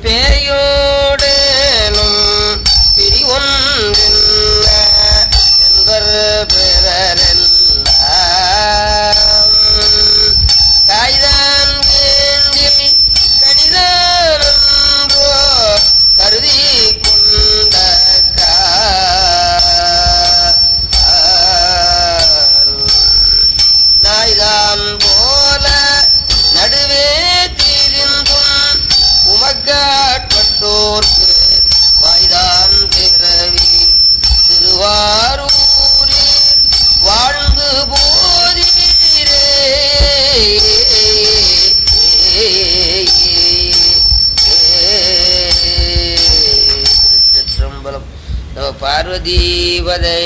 பேயோடேனும் பிரிவொன்றின்ன என்பர் பிறரெல்லாம் காய்தான் வேண்டில் கணிதானன்றோ கருதி கொண்ட நாய்தான் போல நடுவே திரிந்தும் உமக்காட்பட்டோர்க்கு வாய்தான் பிறவி திருவாரூரில் வாழ்ந்து போதீரே திருச்சிற்றம்பலம் நம பார்வதீபதே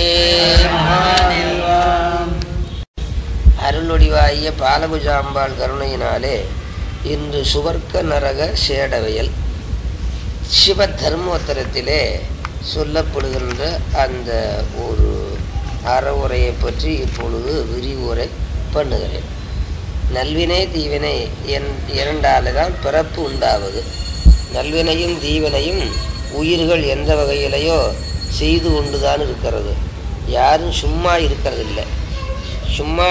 அருளொடிவாகிய பாலகுஜாம்பாள் கருணையினாலே இன்று சுவர்க்க நரக சேடவையல் சிவ தர்மோத்தரத்திலே சொல்லப்படுகின்ற அந்த ஒரு அறவுரையை பற்றி இப்பொழுது விரிவுரை பண்ணுகிறேன் நல்வினை தீவினை என் இரண்டால தான் பிறப்பு உண்டாவது நல்வினையும் தீவினையும் உயிர்கள் எந்த வகையிலையோ செய்து கொண்டுதான் இருக்கிறது யாரும் சும்மா இருக்கிறதில்லை சும்மா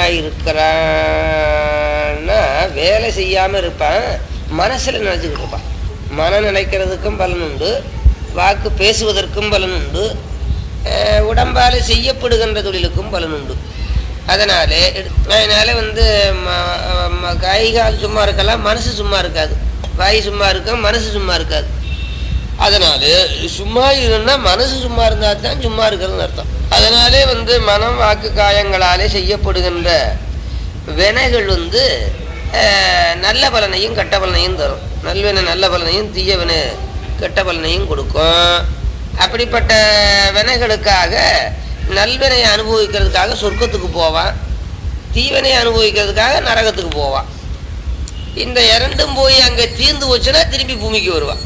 இருக்கிறான்னா வேலை செய்யாமல் இருப்பான் மனசில் நினச்சிக்கிட்டு இருப்பான் மனம் நினைக்கிறதுக்கும் பலன் உண்டு வாக்கு பேசுவதற்கும் பலன் உண்டு அஹ் உடம்பால் செய்யப்படுகின்ற தொழிலுக்கும் பலன் உண்டு அதனாலே அதனால வந்து ம- ம- கை கால் சும்மா இருக்கலாம் மனசு சும்மா இருக்காது வாய் சும்மா இருக்கும் மனசு சும்மா இருக்காது அதனால சும்மா இருந்தா மனசு சும்மா இருந்தா தான் சும்மா இருக்கிறதுன்னு அர்த்தம் அதனாலே வந்து மனம் வாக்கு காயங்களாலே செய்யப்படுகின்ற வினைகள் வந்து அஹ், நல்ல பலனையும் கெட்ட பலனையும் தரும் நல்வினை நல்ல பலனையும் தீயவினை கெட்ட பலனையும் கொடுக்கும் அப்படிப்பட்ட வினைகளுக்காக நல்வினையை அனுபவிக்கிறதுக்காக சொர்க்கத்துக்கு போவான் தீவினை அனுபவிக்கிறதுக்காக நரகத்துக்கு போவான் இந்த இரண்டும் போய் அங்கே தீர்ந்து போச்சுன்னா திரும்பி பூமிக்கு வருவான்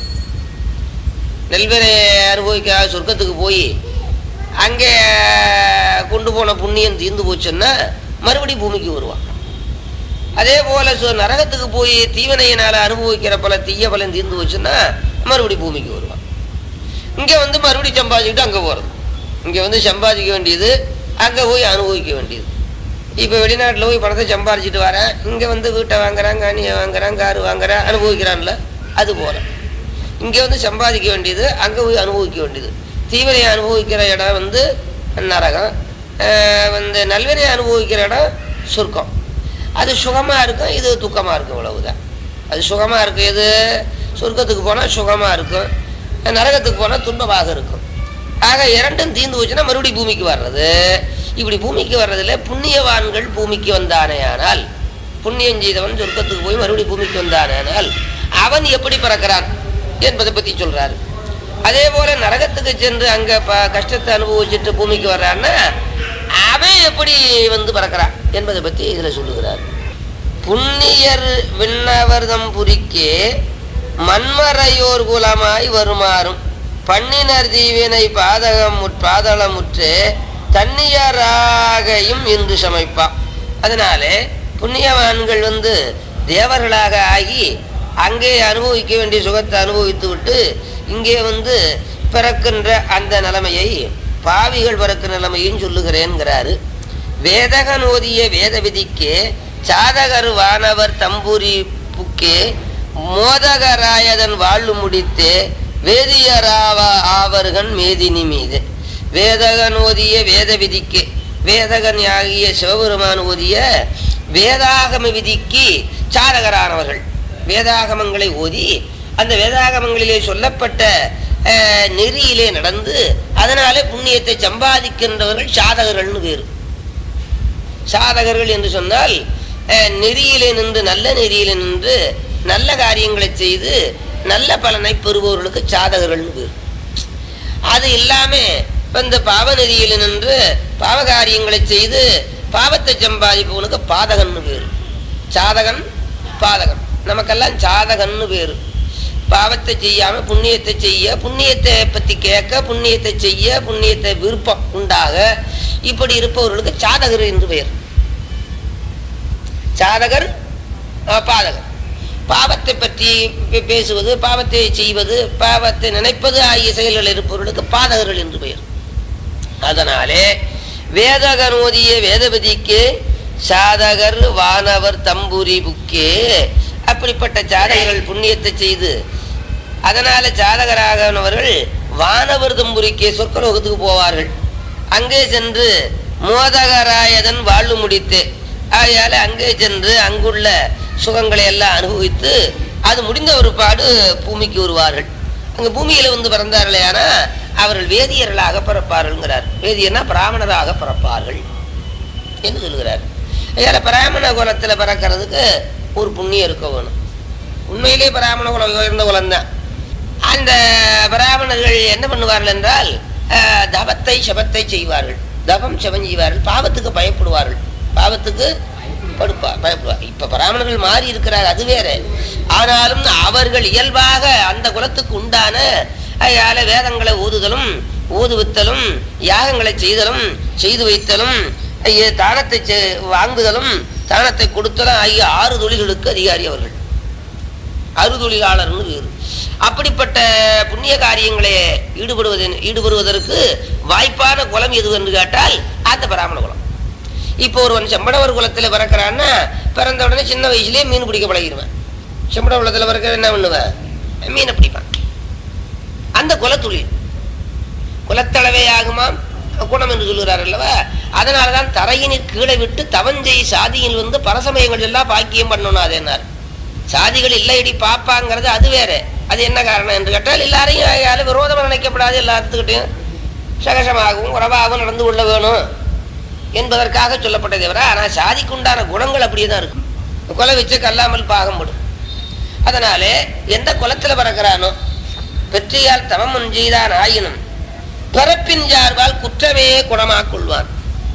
நெல்வினை அனுபவிக்க சொர்க்கத்துக்கு போய் அங்கே கொண்டு போன புண்ணியம் தீர்ந்து போச்சுன்னா மறுபடி பூமிக்கு வருவான் அதே போல சு- நரகத்துக்கு போய் தீவனையினால அனுபவிக்கிற பல தீய பலன் தீர்ந்து போச்சுன்னா மறுபடி பூமிக்கு வருவான் இங்கே வந்து மறுபடி சம்பாதிச்சுட்டு அங்கே போகிறது இங்கே வந்து சம்பாதிக்க வேண்டியது அங்கே போய் அனுபவிக்க வேண்டியது இப்போ வெளிநாட்டில் போய் பணத்தை சம்பாதிச்சுட்டு வரேன் இங்கே வந்து வீட்டை வாங்குறான் காணியை வாங்குறான் காரு வாங்குறான் அனுபவிக்கிறான்ல அது போல இங்கே வந்து சம்பாதிக்க வேண்டியது அங்கே போய் அனுபவிக்க வேண்டியது தீவினையை அனுபவிக்கிற இடம் வந்து நரகம் அஹ் வந்து நல்வினையை அனுபவிக்கிற இடம் சொர்க்கம் அது சுகமாக இருக்கும் இது துக்கமாக இருக்கும் இவ்வளவுதான் அது சுகமாக இருக்கும் எது சொர்க்கத்துக்கு போனால் சுகமாக இருக்கும் நரகத்துக்கு போனால் துன்பமாக இருக்கும் ஆக இரண்டும் தீர்ந்து போச்சுன்னா மறுபடியும் பூமிக்கு வர்றது இப்படி பூமிக்கு வர்றதுல புண்ணியவான்கள் பூமிக்கு வந்தானேயானால் புண்ணியம் செய்தவன் சொர்க்கத்துக்கு போய் மறுபடியும் பூமிக்கு வந்தானேயானால் அவன் எப்படி பிறக்கிறான் என்பதை பற்றி சொல்றாரு அதே போல நரகத்துக்கு சென்று அங்க ப- கஷ்டத்தை அனுபவிச்சுட்டு பூமிக்கு வர்றான்னா அவன் எப்படி வந்து பிறக்கிறான் என்பதை பற்றி இதுல சொல்லுகிறார் புண்ணியர் விண்ணவர்தம் புரிக்கே மண்மறையோர் குலமாய் வருமாறும் பண்ணினர் தீவினை பாதகம் முற்- பாதளமுற்று தன்னியராகையும் இன்று சமைப்பான் அதனாலே புண்ணியவான்கள் வந்து தேவர்களாக ஆகி அங்கே அனுபவிக்க வேண்டிய சுகத்தை அனுபவித்து விட்டு இங்கே வந்து பிறக்கின்ற அந்த நிலைமையை பாவிகள் பிறக்கிற நிலைமையும் சொல்லுகிறேன்கிறாரு வேதகன் ஓதிய வேத விதிக்கே சாதகர் வானவர் தம்புரி புக்கே மோதகராயதன் வாழ்வு முடித்தே வேதியராவ ஆவர்கன் மேதினி மீது வேதகன் ஓதிய வேத விதிக்கு வேதகன் ஆகிய சிவபெருமான் ஓதிய வேதாகம விதிக்கு சாதகரானவர்கள் வேதாகமங்களை ஓதி அந்த வேதாகமங்களிலே சொல்லப்பட்ட அஹ், நெறியிலே நடந்து அதனாலே புண்ணியத்தை சம்பாதிக்கின்றவர்கள் சாதகர்கள்னு பேரு சாதகர்கள் என்று சொன்னால் அஹ், நெறியிலே நின்று நல்ல நெறியிலே நின்று நல்ல காரியங்களை செய்து நல்ல பலனை பெறுபவர்களுக்கு சாதகர்கள்னு பேர் அது இல்லாம இந்த பாவ நெறியில நின்று பாவ காரியங்களை செய்து பாவத்தை சம்பாதிப்பவனுக்கு பாதகன்னு பேரு சாதகன் பாதகன் நமக்கெல்லாம் சாதகன்னு பேரு பாவத்தை செய்யாம புண்ணியத்தை செய்ய புண்ணியத்தை பத்தி கேட்க புண்ணியத்தை செய்ய புண்ணியத்தை விருப்பம் உண்டாக இப்படி இருப்பவர்களுக்கு சாதகர் என்று பெயர் சாதகர் அஹ், பாதகர் பாவத்தை பற்றி பே- பேசுவது பாவத்தை செய்வது பாவத்தை நினைப்பது ஆகிய செயல்கள் இருப்பவர்களுக்கு பாதகர்கள் என்று பெயர் அதனாலே வேதகர் ஓதிய வேதபதிக்கு சாதகர் வானவர் தம்புரி புக்கே அப்படிப்பட்ட சாதகர்கள் புண்ணியத்தை செய்து அதனால சாதகராகவர்கள் வானவர் தம்புரிக்கே சொர்க்கலோகத்துக்கு போவார்கள் அங்கே சென்று மோதகராயதன் வாழ்வு முடித்து ஆகையால அங்கே சென்று அங்குள்ள சுகங்களை எல்லாம் அனுபவித்து அது முடிந்த ஒரு பாடு பூமிக்கு வருவார்கள் அங்க பூமியில வந்து பிறந்தார்களே ஆனா அவர்கள் வேதியர்களாக பிறப்பார்கள்ங்கிறார் வேதியர்னா பிராமணராக பிறப்பார்கள் என்று சொல்லுகிறார் ஐயால பிராமண குலத்துல பிறக்கிறதுக்கு ஒரு புண்ணியம் இருக்க வேணும் உண்மையிலே பிராமண குலம் உயர்ந்த குலம்தான் அந்த பிராமணர்கள் என்ன பண்ணுவார்கள் என்றால் அஹ், தவத்தை சபத்தை செய்வார்கள் தவம் சபம் செய்வார்கள் பாவத்துக்கு பயப்படுவார்கள் பாவத்துக்கு படுப்பா பயப்படுவார் இப்ப பிராமணர்கள் மாறி இருக்கிறார் அது வேற ஆனாலும் அவர்கள் இயல்பாக அந்த குலத்துக்கு உண்டான அதனால வேதங்களை ஓதுதலும் ஓதுவித்தலும் யாகங்களை செய்தலும் செய்து வைத்தலும் ஐய, தானத்தை செ- வாங்குதலும் தானத்தை கொடுத்தலும் ஆகிய ஆறு தொழில்களுக்கு அதிகாரி அவர்கள் அறுதொழிலாளர்னு வேறு அப்படிப்பட்ட புண்ணிய காரியங்களே ஈடுபடுவது ஈடுபடுவதற்கு வாய்ப்பான குலம் எது என்று கேட்டால் அந்த பிராமண குலம் இப்போ ஒருவன் செம்படவர் குலத்துல பிறக்கிறான்னா பிறந்த உடனே சின்ன வயசுலயே மீன் பிடிக்க பழகிடுவேன் செம்பட குலத்துல பிறக்க என்ன பண்ணுவேன் மீனை பிடிப்பான் அந்த குலத்தொழில் குலத்தளவே ஆகுமாம் குணம் என்று சொல்லுகிறார் அல்லவா அதனாலதான் தரையினில் கீழே விட்டு தவஞ்செய் சாதியில் வந்து பரசமயங்கள் எல்லாம் பாக்கியம் பண்ணணும் அதேனார் சாதிகள் இல்லையடி பாப்பாங்கிறது அது வேற அது என்ன காரணம் என்று கேட்டால் எல்லாரையும் யாரும் விரோதமாக நினைக்கப்படாது எல்லாத்துக்கிட்டையும் சகசமாகவும் உறவாகவும் நடந்து கொள்ள வேணும் என்பதற்காக சொல்லப்பட்டதே தவிர ஆனால் சாதிக்குண்டான குணங்கள் அப்படியே தான் இருக்கும் கொலை வச்சு கல்லாமல் பாகம்படும் அதனாலே எந்த குலத்துல பிறக்கிறானோ வெற்றியால் தவமும் செய்தான் ஆயினும் பிறப்பின் சார்பால் குற்றமே குணமாக் கொள்வான்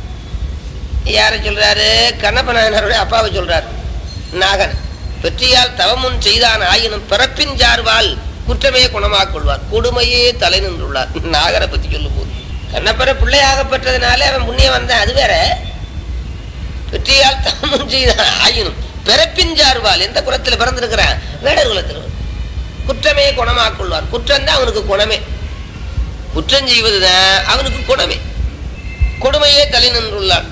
யாரை சொல்றாரு கண்ணப்ப நாயனருடைய அப்பாவை சொல்றாரு நாகன் வெற்றியால் தவமுன் செய்தான் ஆயினும் பிறப்பின் சார்பால் குற்றமே குணமாக் கொள்வார் கொடுமையே தலை நின்றுள்ளார் நாகரை பத்தி சொல்லும் போது கண்ணப்பரை பிள்ளையாக பெற்றதுனால அவன் புண்ணியம் வந்தான் அது வேற வெற்றியால் தவமும் செய்தான் ஆயினும் பிறப்பின் சார்பால் எந்த குலத்துல பிறந்திருக்கிறான் வேடர் குலத்தில் குற்றமே குணமாக் கொள்வார் குற்றம் தான் அவனுக்கு குணமே குற்றம் செய்வதுதான் அவனுக்கு குணமே கொடுமையே தலை நின்றுள்ளான்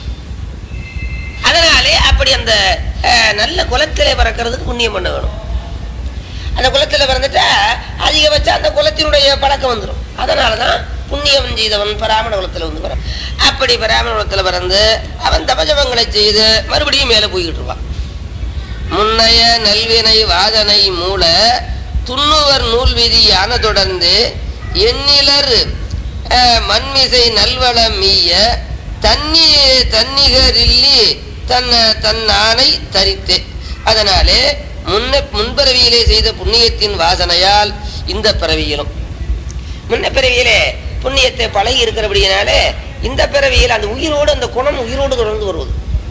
அதனாலே அப்படி அந்த அஹ், நல்ல குலத்திலே பிறக்கிறதுக்கு புண்ணியம் பண்ண வேணும் அந்த குலத்துல பிறந்துட்டா அதிகபட்சம் அந்த குலத்தினுடைய பழக்கம் வந்துடும் அதனாலதான் புண்ணியம் செய்தவன் பராமண குலத்துல வந்து பிற அப்படி பராமண குலத்துல பிறந்து அவன் தபஜபங்களை செய்து மறுபடியும் மேல போய்கிட்டு இருப்பான் முன்னைய நல்வினை வாதனை மூல துண்ணுவர் நூல் விதி யான தொடர்ந்து எண்ணிலர் அஹ், மண்மிசை நல்வளம் மீய தன்னி தன்னிகரில்லி தன்ன தன்னானை தரித்தே அதனாலே முன்ன முன்பிறவியிலே செய்த புண்ணியத்தின் வாசனையால் இந்த பிறவியிலும் முன்ன பிறவியிலே புண்ணியத்தை பழகி இருக்கிறபடியினாலே இந்த பிறவியில் அந்த உயிரோடு அந்த குணம் உயிரோடு தொடர்ந்து வருவது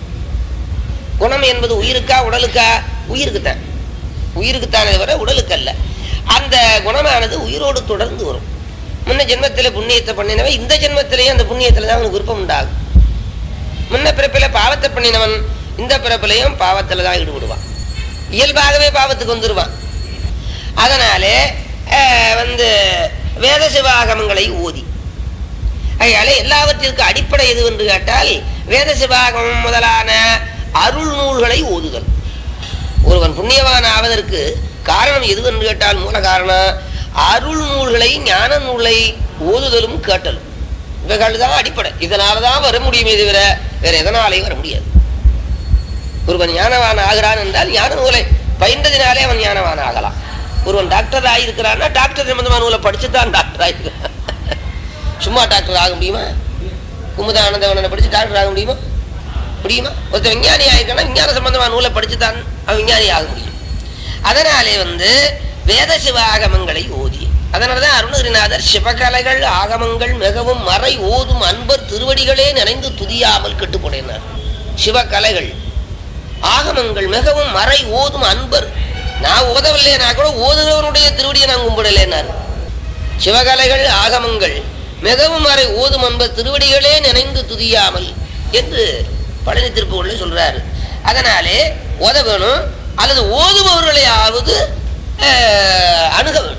குணம் என்பது உயிருக்கா உடலுக்கா உயிருக்குத்தான் உயிருக்குத்தானே தவிர உடலுக்கு அல்ல அந்த குணமானது உயிரோடு தொடர்ந்து வரும் முன்ன ஜென்மத்துல புண்ணியத்தை பண்ணினவன் இந்த ஜென்மத்திலேயும் அந்த புண்ணியத்துல தான் அவனுக்கு விருப்பம் உண்டாகும் முன்ன பிறப்பில பாவத்தை பண்ணினவன் இந்த பிறப்பிலையும் பாவத்துல தான் ஈடுபடுவான் இயல்பாகவே பாவத்துக்கு வந்துருவான் அதனாலே அஹ், வந்து வேத சிவாகமங்களை ஓதி அதனால எல்லாவற்றிற்கு அடிப்படை எது என்று கேட்டால் வேத சிவாகமம் முதலான அருள் நூல்களை ஓதுதல் ஒருவன் புண்ணியவான் ஆவதற்கு காரணம் எது என்று கேட்டால் மூல காரணம் அருள் நூல்களை ஞான நூலை ஓதுதலும் கேட்டலும் இவைகள் தான் அடிப்படை இதனால தான் வர முடியுமே தவிர வேற எதனாலையும் வர முடியாது ஒருவன் ஞானவான் ஆகிறான் என்றால் ஞான நூலை பயின்றதினாலே அவன் ஞானவான் ஆகலாம் ஒருவன் டாக்டர் ஆகியிருக்கிறான்னா டாக்டர் சம்பந்தமான நூலை படிச்சுதான் டாக்டர் ஆகிருக்கிறான் சும்மா டாக்டர் ஆக முடியுமா குமுதானந்தவனை படிச்சு டாக்டர் ஆக முடியுமா முடியுமா ஒருத்தர் விஞ்ஞானி ஆயிருக்கானா விஞ்ஞான சம்பந்தமான நூலை படிச்சு தான் அவன் விஞ்ஞானி ஆக முடியும் அதனாலே வந்து வேத சிவ ஆகமங்களை ஓதி அதனாலதான் அருணகிரிநாதர் சிவகலைகள் ஆகமங்கள் மிகவும் மறை ஓதும் அன்பர் திருவடிகளே நினைந்து துதியாமல் கெட்டு போனேனார் சிவகலைகள் ஆகமங்கள் மிகவும் மறை ஓதும் அன்பர் நான் ஓதவில்லைனா கூட ஓதுகிறவனுடைய திருவடியை நான் கும்பிடலேனார் சிவகலைகள் ஆகமங்கள் மிகவும் மறை ஓதும் அன்பர் திருவடிகளே நினைந்து துதியாமல் என்று பழனி திருப்பூர்ல சொல்றாரு அதனாலே ஓத வேணும் அல்லது ஓதுபவர்களையாவது அஹ், அணுக வேண்டும்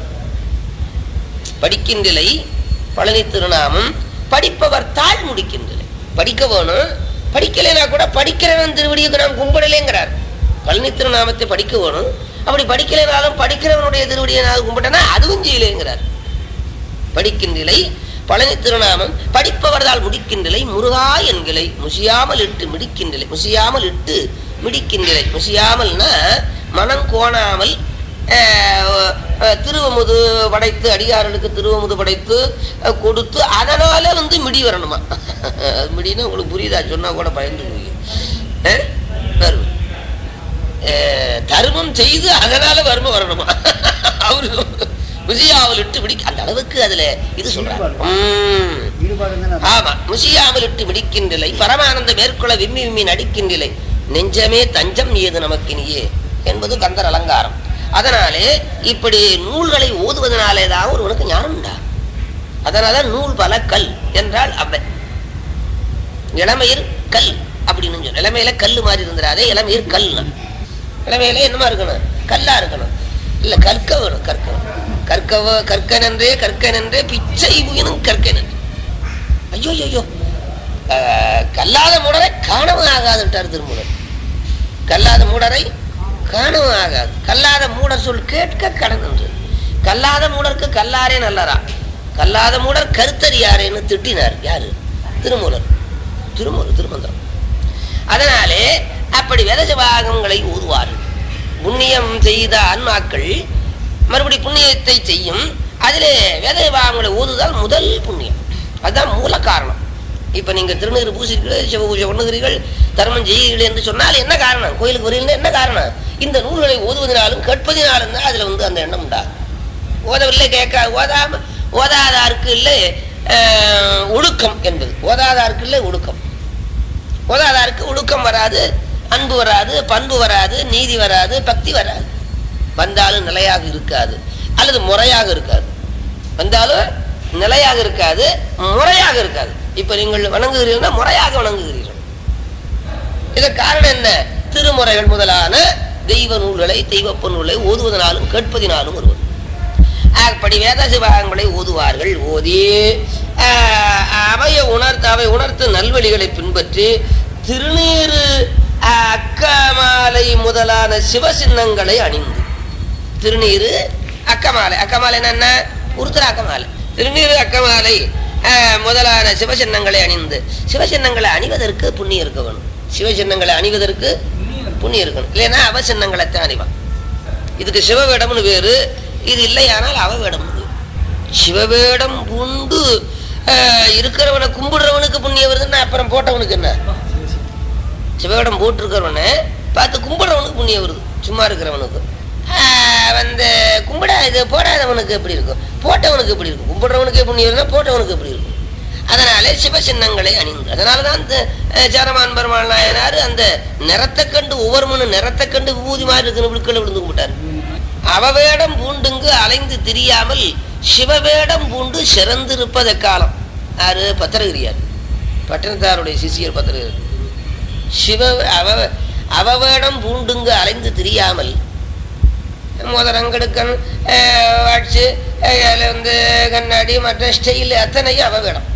படிக்கின்றலை பழனி திருநாமம் படிப்பவர் தாழ் முடிக்கின்றலை படிக்க வேணும் படிக்கலைனா கூட படிக்கிறவன் திருவடிக்கு நாம் கும்பிடலேங்கிறார் பழனி திருநாமத்தை படிக்க வேணும் அப்படி படிக்கலைனாலும் படிக்கிறவனுடைய திருவடியை நான் கும்பிட்டனா அதுவும் செய்யலேங்கிறார் படிக்கின்றலை பழனி திருநாமம் படிப்பவர்தால் முடிக்கின்றலை முருகா என்கிளை முசியாமல் இட்டு மிடிக்கின்றலை முசியாமல் இட்டு மிடிக்கின்றலை முசியாமல்னா மனம் கோணாமல் அஹ், அஹ், திருவமுது படைத்து அடியார்களுக்கு திருவமுது படைத்து அஹ், கொடுத்து அதனால வந்து மிடி வரணுமா மிடின்னா உங்களுக்கு புரியுதா சொன்னா கூட பயந்து போய் வரும் அஹ், தர்மம் செய்து அதனால வறுமை வரணுமா அவரு விஜயாவில் இட்டு பிடிக்க அந்த அளவுக்கு அதுல இது சொல்றாங்க உம். ஈடுபாடு தானே ஆமா முசியாமல் இட்டு மிடிக்கின்றலை பரமானந்த மேற்கொள்ள விம்மி விம்மி நடிக்கின்றலை நெஞ்சமே தஞ்சம் ஏது நமக்கு நீயே என்பது கந்தர் அலங்காரம் அதனாலே இப்படி நூல்களை ஓதுவதனாலே தான் ஒருவனுக்கு ஞானம் உண்டா அதனால நூல் பல கல் என்றால் அவை இளமையில் கல் அப்படின்னு சொல்லு இளமையில கல் மாதிரி இருந்துடாதே இளமையில் கல் இளமையில என்னமா இருக்கணும் கல்லா இருக்கணும் இல்ல கற்க வேணும் கற்க கற்கவ கற்கனென்றே கற்கனென்றே பிச்சை புயனும் கற்கனென்று ஐயோ ஐயோ அஹ், கல்லாத மூடரை காணவும் ஆகாதுட்டார் திருமூலர் கல்லாத மூடரை காணவும் ஆகாது கல்லாத மூடர் சொல் கேட்க கடன் என்று கல்லாத மூடருக்கு கல்லாரே நல்லரா கல்லாத மூடர் கருத்தறியாரேன்னு திட்டினார் யாரு திருமூலர் திருமூலர் திருமந்திரம் அதனாலே அப்படி வேதஜபாகங்களை ஊதுவார்கள் புண்ணியம் செய்த ஆன்மாக்கள் மறுபடி புண்ணியத்தை செய்யும் அதிலே வேதஜபாகங்களை ஊதுதல் முதல் புண்ணியம் அதுதான் மூல காரணம் இப்ப நீங்க திருநீர் பூசிக்கிறீர்கள் சிவ பூஜை பண்ணுகிறீர்கள் தர்மம் செய்கிறீர்கள் என்று சொன்னால் என்ன காரணம் கோயிலுக்கு வரீங்கன்னா என்ன காரணம் இந்த நூல்களை ஓதுவதனாலும் கேட்பதினாலும் தான் அதுல வந்து அந்த எண்ணம் உண்டாகும் ஓதவில்லை கேட்க ஓதாம ஓதாதாருக்கு இல்லை அஹ், ஒழுக்கம் என்பது ஓதாதாருக்கு இல்லை ஒழுக்கம் ஓதாதாருக்கு ஒழுக்கம் வராது அன்பு வராது பண்பு வராது நீதி வராது பக்தி வராது வந்தாலும் நிலையாக இருக்காது அல்லது முறையாக இருக்காது வந்தாலும் நிலையாக இருக்காது முறையாக இருக்காது இப்ப நீங்கள் வணங்குகிறீர்கள்னா முறையாக வணங்குகிறீர்கள் இதற்கு காரணம் என்ன திருமுறைகள் முதலான தெய்வ நூல்களை தெய்வ பொருள்களை ஓதுவதனாலும் கேட்பதினாலும் வருவது அப்படி வேத சிவாகங்களை ஓதுவார்கள் ஓதி ஆஹ், அவைய உணர்த்து அவை உணர்த்து நல்வழிகளை பின்பற்றி திருநீறு ஆஹ், அக்கமாலை முதலான சிவசின்னங்களை அணிந்து திருநீரு அக்கமாலை அக்கமாலை என்ன உருத்திர அக்கமாலை திருநீரு அக்கமாலை ஆஹ், முதலான சிவசின்னங்களை அணிந்து சிவசின்னங்களை அணிவதற்கு புண்ணியம் இருக்க வேணும் சிவசின்னங்களை அணிவதற்கு புண்ணியம் இருக்கணும் இல்லைன்னா அவசின்னங்களைத்தான் அணிவான் இதுக்கு சிவவேடம்னு பேரு இது இல்லையானால் அவவேடம் சிவவேடம் பூண்டு ஆஹ், இருக்கிறவனை கும்பிடுறவனுக்கு புண்ணியம் வருதுன்னா அப்புறம் போட்டவனுக்கு என்ன சிவவேடம் போட்டிருக்கிறவனை பார்த்து கும்பிடுறவனுக்கு புண்ணியம் வருது சும்மா இருக்கிறவனுக்கு ஆஹ், வந்து கும்பிட இது போடாதவனுக்கு எப்படி இருக்கும் போட்டவனுக்கு எப்படி இருக்கும் கும்பிடுறவனுக்கு புண்ணியம் வருதுன்னா போட்டவனுக்கு எப்படி இருக்கும் அதனாலே சிவசின்னங்களை அணிந்து அதனால தான் இந்த அஹ், சேரமான் பெருமாள் நாயனார் அந்த நிறத்தை கண்டு ஒவ்வொரு மணி நிறத்தை கண்டு விபூதி மாதிரி இருக்கிற விழுக்களை விழுந்து கும்பிட்டார் அவவேடம் பூண்டுங்கு அலைந்து திரியாமல் சிவவேடம் பூண்டு சிறந்திருப்பத காலம் யாரு பத்திரகிரியார் பட்டணத்தாருடைய சிசியர் பத்திரகிரி சிவ அவ அவவேடம் பூண்டுங்கு அலைந்து திரியாமல் மோதிரங்கடுக்கன் வாட்சு அதில் வந்து கண்ணாடி மற்ற ஸ்டைல் அத்தனையும் அவவேடம்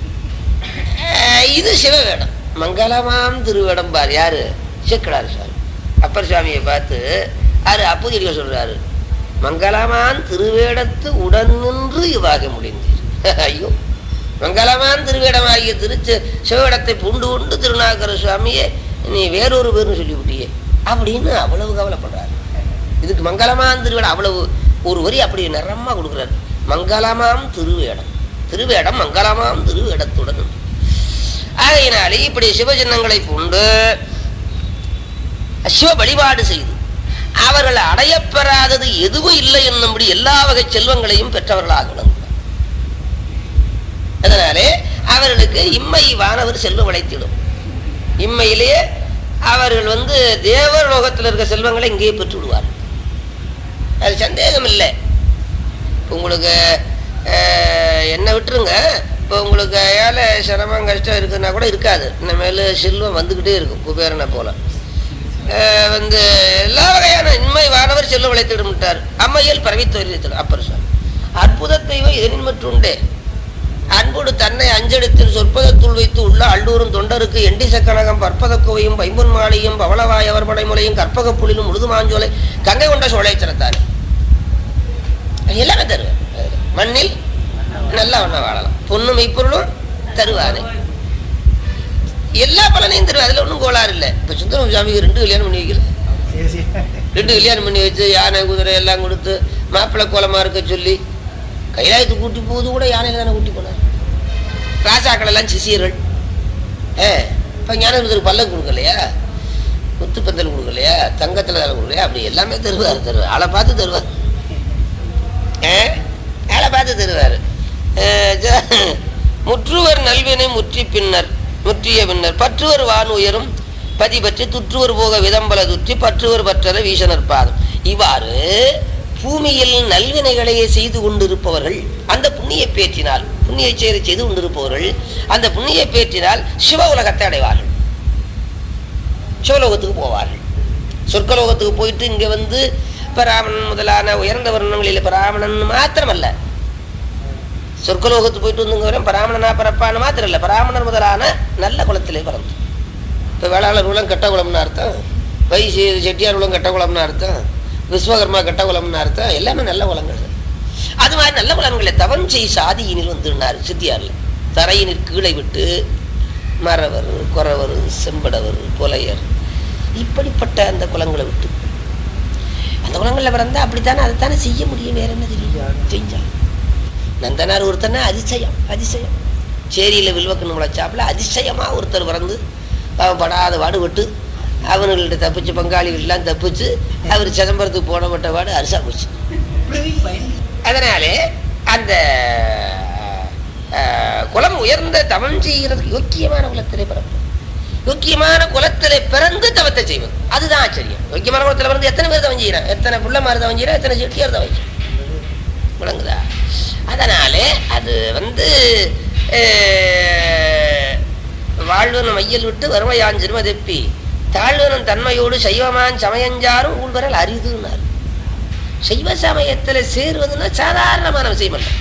அஹ் இது சிவவேடம் மங்களமாம் திருவேடம் பார் யாரு சேக்கடார் சுவாமி அப்பர் சுவாமியை பார்த்து யாரு அப்புதிரிக சொல்றாரு மங்களமான் திருவேடத்து உடன் நின்று இவ்வாக முடிந்தீர் ஐயோ மங்களமான் திருவேடமாகிய திருச்சி சிவவேடத்தை பூண்டு உண்டு திருநாகர சுவாமியே நீ வேறொரு பேர்னு சொல்லிவிட்டியே அப்படின்னு அவ்வளவு கவலைப்படுறாரு இதுக்கு மங்களமாம் திருவேடம் அவ்வளவு ஒரு வரி அப்படி நிறமா கொடுக்குறாரு மங்களமாம் திருவேடம் திருவேடம் மங்களமாம் திருவேடத்துடன் நின்று. ஆகையினாலே இப்படி சிவஜின்னங்களை பூண்டு சிவ வழிபாடு செய்து அவர்கள் அடையப்பெறாதது எதுவும் இல்லை என்னும்படி எல்லா வகை செல்வங்களையும் பெற்றவர்களாக விளங்குவார் அதனாலே அவர்களுக்கு இம்மை வானவர் செல்வம் அழைத்திடும் இம்மையிலேயே அவர்கள் வந்து தேவர் லோகத்தில் இருக்க செல்வங்களை இங்கேயே பெற்று விடுவார் அது சந்தேகம் இல்லை இப்ப உங்களுக்கு அஹ், என்ன விட்டுருங்க இப்போ உங்களுக்கு ஏழை சிரமம் கஷ்டம் இருக்குன்னா கூட இருக்காது இனிமேல் செல்வம் வந்துக்கிட்டே இருக்கும் குபேரனை போல அஹ், வந்து எல்லா வகையான இன்மை வானவர் செல்ல விளைத்திடும் விட்டார் அம்மையல் பரவி தோறித்தல் அப்பர் சார் அற்புத தெய்வம் எதிரின் மற்றுண்டே அன்போடு தன்னை அஞ்செடுத்தில் சொற்பதத்துள் வைத்து உள்ள அள்ளூரும் தொண்டருக்கு எண்டி சக்கனகம் பற்பத கோவையும் பைம்பொன் மாலையும் பவளவாய் அவர் படைமுலையும் கற்பக புலிலும் முழுது மாஞ்சோலை கங்கை கொண்ட சோழைச்சரத்தானே எல்லாமே தருவார் மண்ணில் நல்லா ஒண்ணா வாழலாம் பொண்ணு மெய்ப்பொருளும் தருவாரு எல்லா பலனையும் தருவார் அதுல ஒன்றும் கோளாறு இல்லை இப்ப சுந்தரம் சுவாமிக்கு ரெண்டு கல்யாணம் பண்ணி வைக்கல ரெண்டு கல்யாணம் பண்ணி வச்சு யானை குதிரை எல்லாம் கொடுத்து மாப்பிள்ளை கோலமா இருக்க சொல்லி கைலாயத்துக்கு கூட்டி போகுது கூட யானையில தானே கூட்டி போனார் ராஜாக்கள் எல்லாம் சிசியர்கள் ஏ இப்போ ஞானகுருதருக்கு பல்லக்கு கொடுக்கலையா முத்துப்பந்தல் கொடுக்கலையா தங்கத்தில் தலை கொடுக்கலையா அப்படி எல்லாமே தருவார் தருவார் ஆளை பார்த்து தருவார் ஏ ஆளை பார்த்து தருவார் முற்றுவர் நல்வினை முற்றி பின்னர் முற்றிய பின்னர் பற்றுவர் வான் உயரும் பதி பற்றி துற்றுவர் போக விதம்பல துற்றி பற்றுவர் பற்றல வீசனர் பாதம் இவ்வாறு பூமியில் நல்வினைகளையே செய்து கொண்டிருப்பவர்கள் அந்த புண்ணிய பேற்றினால் புண்ணிய செயலை செய்து கொண்டிருப்பவர்கள் அந்த புண்ணிய பேற்றினால் சிவ உலகத்தை அடைவார்கள் சிவலோகத்துக்கு போவார்கள் சொர்க்கலோகத்துக்கு போயிட்டு இங்க வந்து பராமணன் முதலான உயர்ந்த வர்ணங்களில் பராமணன் மாத்திரமல்ல சொர்க்கலோகத்துக்கு போயிட்டு வந்துங்க வரும் பராமணனா பிறப்பான்னு மாத்திரம் இல்ல பராமணர் முதலான நல்ல குலத்திலே பிறந்து இப்ப வேளாளர் குலம் கெட்ட குலம்னு அர்த்தம் வைசி செட்டியார் குலம் கெட்ட குலம்னு அர்த்தம் விஸ்வகர்மா கெட்ட குலம்னு அர்த்தம் எல்லாமே நல்ல குலங்கள் அது மாதிரி நல்ல குலங்களை தவம் செய் சாதியினில் வந்துனார் சித்தியார்ல தரையினில் கீழே விட்டு மறவர் குறவர் செம்படவர் புலையர் இப்படிப்பட்ட அந்த குலங்களை விட்டு அந்த குலங்களில் பிறந்தா அப்படித்தானே அதைத்தானே செய்ய முடியும் வேற என்ன தெரியும் செஞ்சா நந்தனார் ஒருத்தனா அதிசயம் அதிசயம் சேரியில் வில்வக்கண்ணு முளைச்சாப்புல அதிசயமா ஒருத்தர் பிறந்து அவன் படாத பாடுபட்டு அவனுங்கள்ட்ட தப்பிச்சு பங்காளிகள்லாம் தப்பிச்சு அவர் சிதம்பரத்துக்கு போனப்பட்ட பாடு அரிசா போச்சு அதனாலே அந்த அஹ், குலம் உயர்ந்த தவம் செய்கிறதுக்கு யோக்கியமான குலத்திலே பிறப்பு யோக்கியமான குலத்திலே பிறந்து தவத்தை செய்வது அதுதான் ஆச்சரியம் யோக்கியமான குலத்துல பிறந்து எத்தனை பேர் தவம் செய்யறான் எத்தனை புள்ளமார் தவம் செய்யறான் எத்தனை செட்டியார் தவம் செய்யறான் விளங்குதா அதனாலே அது வந்து அஹ், வாழ்வனும் மையல் விட்டு வறுமையான் சிறுமதெப்பி தாழ்வனும் தன்மையோடு சைவமான் சமயஞ்சாரும் ஊழ்வரல் அரிதுன்னார் சைவ சமயத்துல சேருவதுன்னா சாதாரணமான விஷயம் அல்ல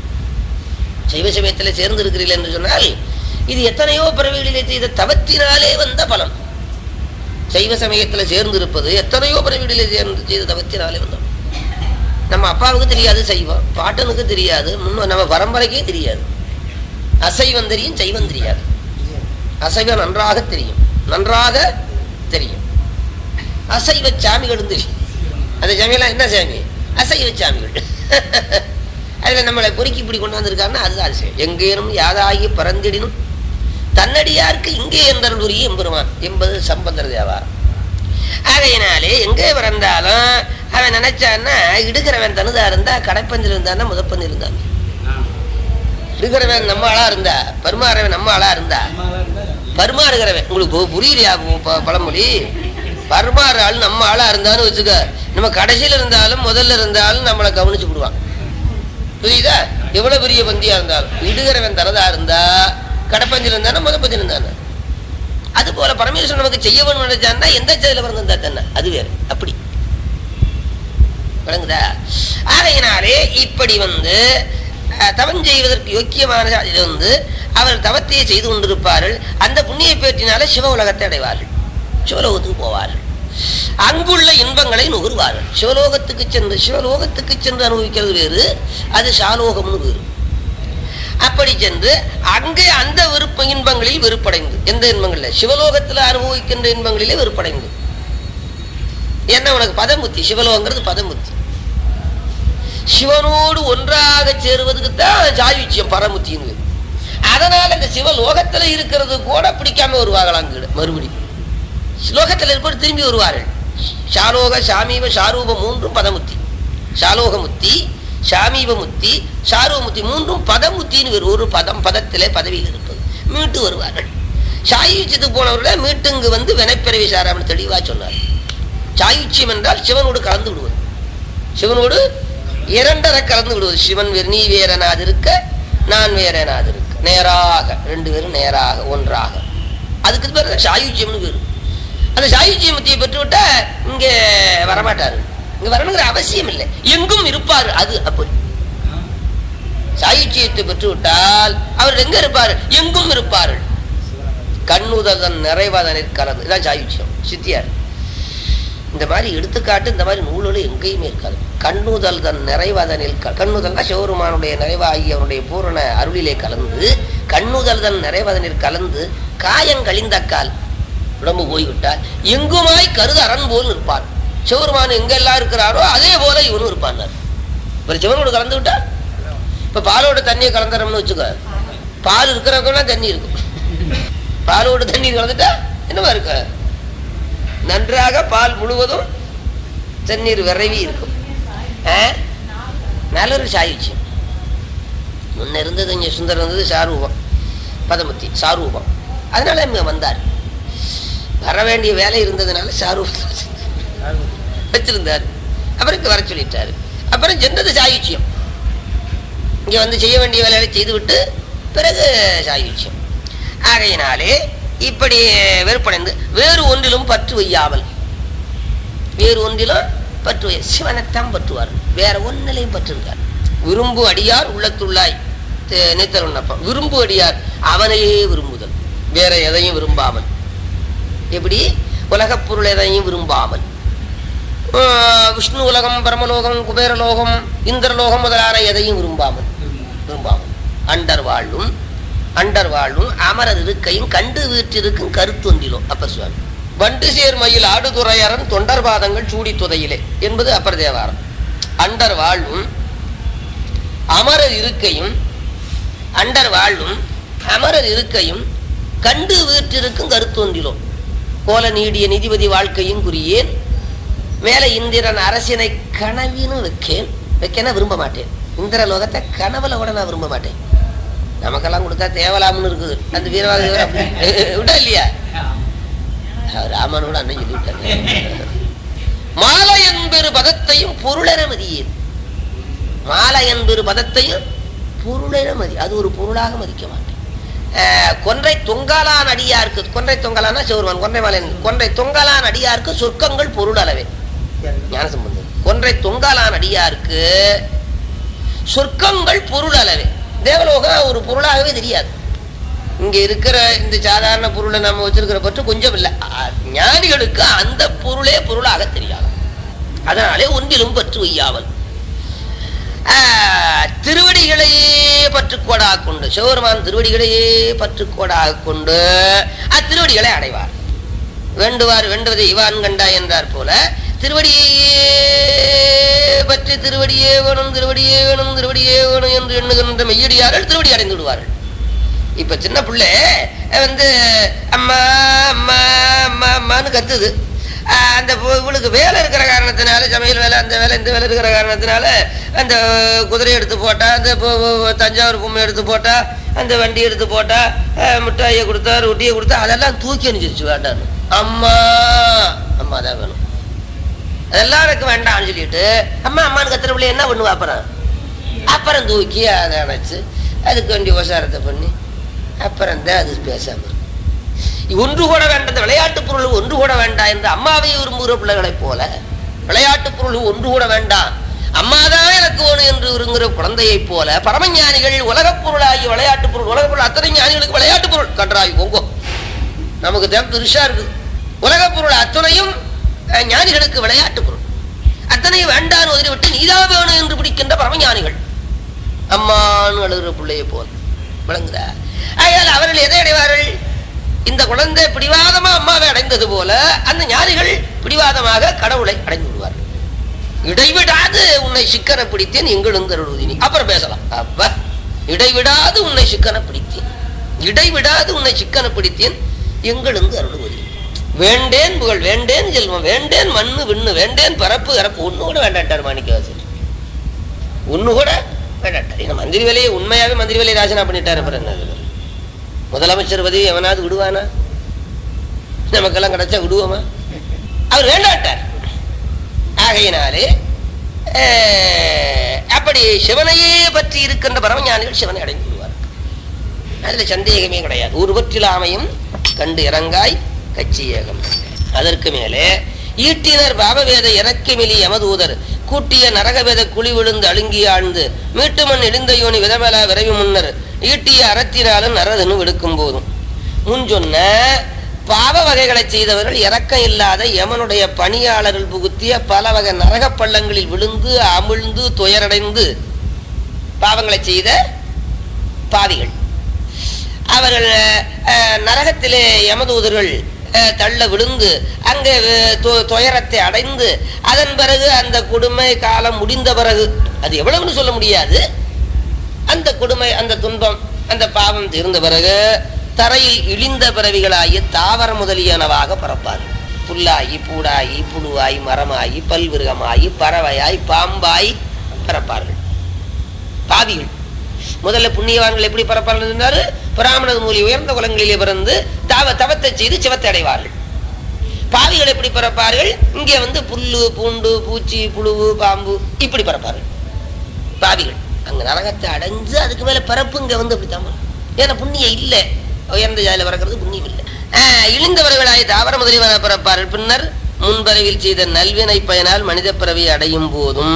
சைவ சமயத்துல சேர்ந்து இருக்கிறீர்கள் என்று சொன்னால் இது எத்தனையோ பிறவிகளிலே செய்த தவத்தினாலே வந்த பலன் சைவ சமயத்துல சேர்ந்து இருப்பது எத்தனையோ பிறவிகளிலே சேர்ந்து செய்த தவத்தினாலே வந்த பலன். நம்ம அப்பாவுக்கு தெரியாது சைவம் பாட்டனுக்கு தெரியாது முன்ன நம்ம பரம்பரைக்கே தெரியாது அசைவம் தெரியும் சைவம் தெரியாது அசைவம் நன்றாக தெரியும் நன்றாக தெரியும் அசைவ சாமிகளும் தெரியும் அந்த சாமியெல்லாம் என்ன சாமி அசைவ சாமிகள் அதுல நம்மளை பொறுக்கி இப்படி கொண்டாந்துருக்காருன்னா அதுதான் அதிசயம் எங்கேனும் யாதாகி பறந்திடினும் தன்னடியாருக்கு இங்கே எந்தருள் உரிய எம்பெருமான் என்பது சம்பந்தர் தேவாரம் ஆகையினாலே எங்கே பிறந்தாலும் அவன் நினைச்சான்னா இடுகிறவன் தனுதா இருந்தா கடைப்பந்தில் இருந்தான்னா முதப்பந்தில் இருந்தான் இடுகிறவன் நம்ம ஆளா இருந்தா பருமாறவன் நம்ம ஆளா இருந்தா பருமாறுகிறவன் உங்களுக்கு பு- புரியலையா பு- ப- பழமொழி பருமாறு ஆள் நம்ம ஆளா இருந்தான்னு வச்சுக்க நம்ம கடைசியில இருந்தாலும் முதல்ல இருந்தாலும் நம்மளை கவனிச்சு விடுவான் புரியுதா எவ்வளவு பெரிய பந்தியா இருந்தாலும் இடுகிறவன் தனதா இருந்தா கடப்பந்தில் இருந்தானா முதப்பந்தில் இருந்தானா அது போல பரமேஸ்வரன் நமக்கு செய்ய வேணும் நினைச்சான்னா எந்த செயல பிறந்திருந்தா தானே அது வேறு அப்படி விளங்குதா ஆகையினாலே இப்படி வந்து அஹ், தவம் செய்வதற்கு யோக்கியமான இது வந்து அவர் தவத்தையே செய்து கொண்டிருப்பார்கள் அந்த புண்ணிய பேற்றினால சிவ உலகத்தை அடைவார்கள் சிவலோகத்துக்கு போவார்கள் அங்குள்ள இன்பங்களை நுகர்வார்கள் சிவலோகத்துக்கு சென்று சிவலோகத்துக்கு சென்று அனுபவிக்கிறது வேறு அது சாலோகம்னு வேறு அப்படி சென்று அங்கே அந்த விருப்ப இன்பங்களில் வெறுப்படைந்து எந்த இன்பங்கள்ல சிவலோகத்தில் அனுபவிக்கின்ற இன்பங்களிலே வெறுப்படைந்து என்ன உனக்கு பதமுத்தி சிவலோகங்கிறது பதமுத்தி சிவனோடு ஒன்றாக சேருவதுக்கு தான் சாயுச்சியம் பரமுத்தின்னு அதனால இந்த சிவலோகத்துல இருக்கிறது கூட பிடிக்காம வருவார்கள் அங்கு மறுபடி ஸ்லோகத்தில் இருப்பவர் திரும்பி வருவார்கள் ஷாலோக சாமீப ஷாரூப மூன்றும் பதமுத்தி ஷாலோகமுத்தி சாமீபமுத்தி ஷாரூபமுத்தி மூன்றும் பதமுத்தின்னு வேறு ஒரு பதம் பதத்திலே பதவியில் இருப்பது மீட்டு வருவார்கள் சாயுச்சியத்துக்கு போனவர்களை மீட்டு இங்கு வந்து வினைப்பிறவி சாராமன் தெளிவா சொன்னார் சாயுச்சியம் என்றால் சிவனோடு கலந்து விடுவது சிவனோடு இரண்டரை கலந்து விடுவது சிவன் வேறு நீ வேறனாது இருக்க நான் வேறனாது இருக்க நேராக ரெண்டு பேரும் நேராக ஒன்றாக அதுக்கு பேர் சாயுச்சியம்னு பேரு அந்த சாயுஜ்ய முத்தியை பெற்றுவிட்டா இங்க வரமாட்டாரு இங்க வரணுங்கிற அவசியம் இல்லை எங்கும் இருப்பாரு அது அப்படி சாயுச்சியத்தை பெற்றுவிட்டால் அவர் எங்க இருப்பார் எங்கும் இருப்பார்கள் கண்ணுதல் நிறைவாதனில் கலந்து இதான் சாயுச்சியம் சித்தியார் இந்த மாதிரி எடுத்துக்காட்டு இந்த மாதிரி நூல்கள் எங்கேயுமே இருக்காது கண்ணுதல் தன் நிறைவாதனில் க- கண்ணுதல்னா சிவருமானுடைய நிறைவாகி அவனுடைய பூரண அருளிலே கலந்து கண்ணுதல் தன் நிறைவாதனில் கலந்து காயம் கழிந்தக்கால் உடம்பு போய்விட்டால் எங்குமாய் கருது அரண் போல் இருப்பான் சிவருமான் எங்கெல்லாம் இருக்கிறாரோ அதே போல இவனும் இருப்பான் ஒரு சிவனோடு கலந்து விட்டா இப்ப பாலோட தண்ணியை கலந்துறோம்னு வச்சுக்கோ பால் இருக்கிறவங்கலாம் தண்ணி இருக்கும் பாலோட தண்ணீர் கலந்துட்டா என்னவா இருக்க நன்றாக பால் முழுவதும் தண்ணீர் விரைவி இருக்கும் ஆ? நல்ல ஒரு சாயுச்சியம் முன்ன இருந்தது இங்க சுந்தரம் இருந்தது சாரூபம் பதமத்தி சாரூபம் அதனால இங்க வந்தார் வர வேண்டிய வேலை இருந்ததுனால சாரூபம் வச்சிருந்தார் அப்புறம் இங்க வர சொல்லிட்டாரு அப்புறம் சென்றது சாயுச்சியம் இங்க வந்து செய்ய வேண்டிய வேலையை செய்துவிட்டு பிறகு சாயுச்சியம் ஆகையினாலே இப்படி வெறுப்படைந்து வேறு ஒன்றிலும் பற்று வையாமல் வேறு ஒன்றிலும் பற்று வை- சிவனைத்தான் பற்றுவார் வேற ஒன்னிலையும் பற்றிருக்கார் விரும்பு அடியார் உள்ளத்துள்ளாய் தே- நித்தல் விண்ணப்பம் விரும்பு அடியார் அவனையே விரும்புதல் வேற எதையும் விரும்பாமல் எப்படி உலகப் பொருள் எதையும் விரும்பாமல் ஆஹ் விஷ்ணு உலகம் பரமலோகம் குபேரலோகம் இந்திரலோகம் முதலான எதையும் விரும்பாமல் விரும்பாமல் அண்டர் வாழும் அண்டர் வாழும் அமரர் இருக்கையும் கண்டு வீற்றிருக்கும் கருத்தொன்றிலும் அப்ப சுவாமி வண்டு சேர்மையில் ஆடுதுறையரன் தொண்டர் பாதங்கள் சூடி துதையிலே என்பது அப்பர் தேவாரம் அண்டர் வாழும் அமரர் இருக்கையும் அண்டர் வாழும் அமரர் இருக்கையும் கண்டு வீற்றிருக்கும் கருத்தொன்றிலும் கோல நீடிய நிதிபதி வாழ்க்கையும் குறியேன் மேல இந்திரன் அரசினை கனவின்னு வைக்கேன் வைக்கன விரும்ப மாட்டேன் இந்திர லோகத்தை கனவுல கூட நான் விரும்ப மாட்டேன் நமக்கெல்லாம் கொடுத்தா தேவலாம்னு இருக்குது அந்த வீரவாத விட்டா இல்லையா ராமனோட அண்ணன் சொல்லி விட்டாங்க மாலை என்பெரு பதத்தையும் பொருளென மதியேன் மாலை என்பெரு பதத்தையும் பொருளென மதி அது ஒரு பொருளாக மதிக்க மாட்டேன் அஹ், கொன்றை தொங்காலான் அடியாருக்கு கொன்றை தொங்கலானா சிவருமான் கொன்றை மாலை கொன்றை தொங்காலான் அடியாருக்கு சொர்க்கங்கள் பொருள் அளவே ஞானசம்பந்தம் கொன்றை தொங்காலான் அடியாருக்கு சொர்க்கங்கள் பொருள் அளவே தேவலோகம் ஒரு பொருளாகவே தெரியாது இங்க இருக்கிற இந்த சாதாரண பொருளை நம்ம வச்சிருக்கிற பற்று கொஞ்சம் இல்லை அ- ஞானிகளுக்கு அந்த பொருளே பொருளாக தெரியாது அதனாலே ஒன்றிலும் பற்று வையாமல் ஆஹ், திருவடிகளையே பற்றுக்கோடாக கொண்டு சிவபெருமான் திருவடிகளையே பற்றுக்கோடாக கொண்டு அத்திருவடிகளை அடைவார் வேண்டுவார் வேண்டுவதை இவான் கண்டா என்றார் போல திருவடியே பற்றி திருவடியே வேணும் திருவடியே வேணும் திருவடியே வேணும் என்று எண்ணுகின்ற மெய்யடியார்கள் திருவடி அடைந்து விடுவார்கள் இப்ப சின்ன பிள்ளை வந்து அம்மா அம்மா அம்மா அம்மான்னு கத்துது ஆஹ் அந்த பொ- இவளுக்கு வேலை இருக்கிற காரணத்தினால சமையல் வேலை அந்த வேலை இந்த வேலை இருக்கிற காரணத்தினால அந்த குதிரை எடுத்து போட்டா அந்த பொ- பொ- தஞ்சாவூர் பொம்மை எடுத்து போட்டா அந்த வண்டி எடுத்து போட்டா ஆஹ் மிட்டாயை கொடுத்தா ரொட்டியை கொடுத்தா அதெல்லாம் தூக்கி அனுப்பிச்சிருச்சு வேண்டான்னு அம்மா அம்மா தான் வேணும் அதெல்லாம் எனக்கு வேண்டாம்னு சொல்லிட்டு அம்மா அம்மான்னு கத்துற பிள்ளை என்ன பண்ணுவா அப்புறம் அப்புறம் தூக்கி அதை அணைச்சு அதுக்கு வேண்டிய உபசாரத்தை பண்ணி அப்புறம் தான் அது பேசாம இருக்கும். ஒன்று கூட வேண்டாம் இந்த விளையாட்டு பொருள் ஒன்று கூட வேண்டாம் என்று அம்மாவை விரும்புகிற பிள்ளைகளைப் போல விளையாட்டு பொருள் ஒன்று கூட வேண்டாம் அம்மாதான் எனக்கு வேணும் என்று விரும்புகிற குழந்தையைப் போல பரமஞானிகள் உலகப் பொருளாகி விளையாட்டு பொருள் உலகப் பொருள் அத்தனை ஞானிகளுக்கு விளையாட்டு பொருள் கன்றாய் பொங்கோ நமக்கு தேவை பெருசா இருக்குது உலகப் பொருள் அத்தனையும் அஹ், ஞானிகளுக்கு விளையாட்டு பொருள் அத்தனையும் வேண்டான்னு ஒதுரி விட்டு நீதான் வேணும் என்று பிடிக்கின்ற பரமஞானிகள் அம்மான்னு அழுகிற பிள்ளையை போல் விளங்குதா ஆகையால் அவர்கள் எதை அடைவார்கள் இந்த குழந்தை பிடிவாதமா அம்மாவை அடைந்தது போல அந்த ஞானிகள் பிடிவாதமாக கடவுளை அடைந்து விடுவார்கள் இடைவிடாது உன்னை சிக்கன பிடித்தேன் எங்கிருந்து அருள்வதினி அப்புறம் பேசலாம் அப்ப இடைவிடாது உன்னை சிக்கன பிடித்தேன் இடைவிடாது உன்னை சிக்கன பிடித்தேன் எங்கிருந்து அருள்வதி வேண்டேன் புகழ் வேண்டேன் செல்வம் வேண்டேன் மண்ணு விண்ணு வேண்டேன் பரப்பு இறப்பு ஒண்ணு கூட வேண்டாட்டார் மாணிக்கவாசர் ஒண்ணு கூட வேண்டாட்டார் இந்த மந்திரி வேலையை உண்மையாவே மந்திரி வேலையை ராஜனா பண்ணிட்டாரு அப்புறம் என்ன இது? முதலமைச்சர் பதவி எவனாவது விடுவானா நமக்கெல்லாம் கிடைச்சா விடுவோமா அவர் வேண்டாட்டார் ஆகையினாலே அஹ், அப்படி சிவனையே பற்றி இருக்கின்ற பரமஞானிகள் சிவனை அடைந்து விடுவார் அதுல சந்தேகமே கிடையாது உருவற்றிலாமையும் கண்டு இறங்காய் கச்சி ஏகம் அதற்கு மேலே ஈட்டினர் பாவவேத இறக்கிமிலி யமதூதர் கூட்டிய நரகவேத குழி விழுந்து அழுங்கி ஆழ்ந்து மீட்டுமண் இடிந்த யோனி விதமல விரைவு முன்னர் ஈட்டிய அறத்தினாலும் நரதனு விடுக்கும் போதும் முன் சொன்ன பாவ வகைகளை செய்தவர்கள் இரக்கம் இல்லாத யமனுடைய பணியாளர்கள் புகுத்திய பல வகை நரகப் பள்ளங்களில் விழுந்து அமிழ்ந்து துயரடைந்து பாவங்களை செய்த பாவிகள் அவர்கள் அஹ், நரகத்திலே யமதூதர்கள் அஹ், தள்ள விழுந்து அங்கே அஹ், து- துயரத்தை அடைந்து அதன் பிறகு அந்த கொடுமை காலம் முடிந்த பிறகு அது எவ்வளவுன்னு சொல்ல முடியாது அந்த கொடுமை அந்த துன்பம் அந்த பாவம் தீர்ந்த பிறகு தரையில் இழிந்த பிறவிகளாகி தாவர முதலியனவாக பிறப்பார்கள் புல்லாகி பூடாகி புழுவாய் மரமாகி பல்விருகமாகி பறவையாய் பாம்பாய் பிறப்பார்கள் பாவிகள் முதல்ல புண்ணியவான்கள் எப்படி பிறப்பார்கள் என்றாரு பிராமணர் மூலி உயர்ந்த குலங்களிலே பிறந்து தாவ தவத்தை செய்து சிவத்தை அடைவார்கள் பாவிகள் எப்படி பிறப்பார்கள் இங்கே வந்து புல்லு பூண்டு பூச்சி புழுவு பாம்பு இப்படி பிறப்பார்கள் பாவிகள் அங்க நரகத்தை அடைஞ்சு அதுக்கு மேல பிறப்பு இங்க வந்து அப்படித்தான் வரும். ஏன்னா புண்ணியம் இல்லை உயர்ந்த ஜாதியில பிறக்கிறது புண்ணியம் இல்லை ஆஹ், இழிந்தவர்களாய் தாவர முதலிவன பிறப்பார்கள் பின்னர் முன்பறவில் செய்த நல்வினை பயனால் மனித பிறவி அடையும் போதும்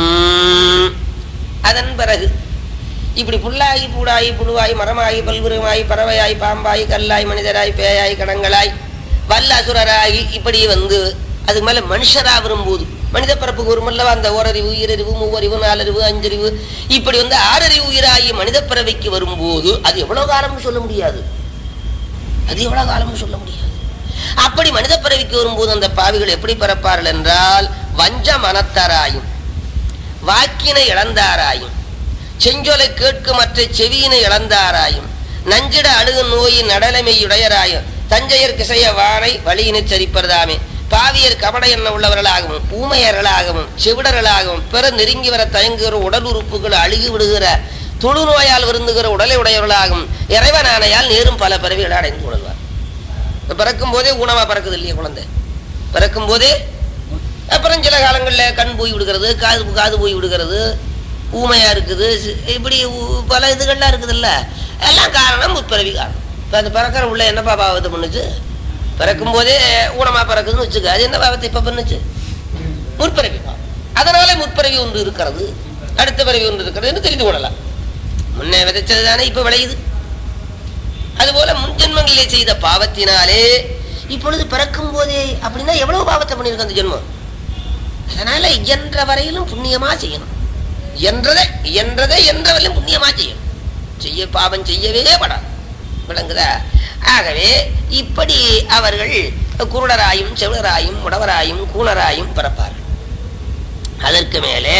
அதன் பிறகு இப்படி புல்லாகி பூடாகி புழுவாய் மரமாகி பல்விருகமாய் பறவையாய் பாம்பாய் கல்லாய் மனிதராய் பேயாய் கடங்களாய் வல்ல அசுரராகி இப்படி வந்து அதுக்கு மேல மனுஷரா வரும்போது மனித பிறப்புக்கு வருமல்லவா அந்த ஓரறிவு ஈரறிவு மூவறிவு நாலறிவு அஞ்சறிவு இப்படி வந்து ஆறறிவு உயிராகி மனித பிறவிக்கு வரும்போது அது எவ்வளவு காலம்னு சொல்ல முடியாது அது எவ்வளவு காலம்னு சொல்ல முடியாது அப்படி மனித பிறவிக்கு வரும்போது அந்த பாவிகள் எப்படி பிறப்பார்கள் என்றால் வஞ்ச மனத்தாராயும் வாக்கினை இழந்தாராயும் செஞ்சொலை கேட்கும் மற்ற செவியினை இழந்தாராயும் நஞ்சிட அழுகு நோயின் நடலைமையுடையராயும் தஞ்சையர் கிசைய வானை வழியினை சரிப்பதாமே பாவியர் கபட எண்ண உள்ளவர்களாகவும் ஊமையர்களாகவும் செவிடர்களாகவும் பிற நெருங்கி வர தயங்குகிற உடல் உறுப்புகள் அழுகி விடுகிற தொழுநோயால் வருந்துகிற உடலை உடையவர்களாகவும் இறைவனானையால் நேரும் பல பிறவிகளை அடைந்து கொள்வார் பிறக்கும் போதே ஊனமா பிறக்குது இல்லையா குழந்தை பிறக்கும் போதே அப்புறம் சில காலங்களில் கண் போய் விடுகிறது காது காது போய் விடுகிறது ஊமையா இருக்குது சி- இப்படி உ- பல இதுகள்லாம் இருக்குதுல்ல எல்லாம் காரணம் முற்பிறவி காரணம் இப்போ அந்த பிறக்கிற உள்ள என்னப்பா பாவத்தை பண்ணுச்சு பிறக்கும் போதே ஊனமா பிறக்குதுன்னு வச்சுக்க அது என்ன பாவத்தை இப்போ பண்ணுச்சு முற்பிறவி பாவம் அதனால முற்பிறவி ஒன்று இருக்கிறது அடுத்த பிறவி ஒன்று இருக்கிறது என்று தெரிந்து கொள்ளலாம் முன்னே விதைச்சது தானே இப்போ விளையுது அதுபோல முன் ஜென்மங்களிலே செய்த பாவத்தினாலே இப்பொழுது பிறக்கும் போதே அப்படின்னா எவ்வளவு பாவத்தை பண்ணியிருக்கு அந்த ஜென்மம் அதனால இயன்ற வரையிலும் புண்ணியமா செய்யணும் இயன்றதை இயன்றதை என்ற வரையிலும் புண்ணியமா செய்யணும் செய்ய பாவம் செய்யவே படாது விளங்குதா ஆகவே இப்படி அவர்கள் குருடராயும் செவிடராயும் முடவராயும் கூணராயும் பிறப்பார்கள் அதற்கு மேலே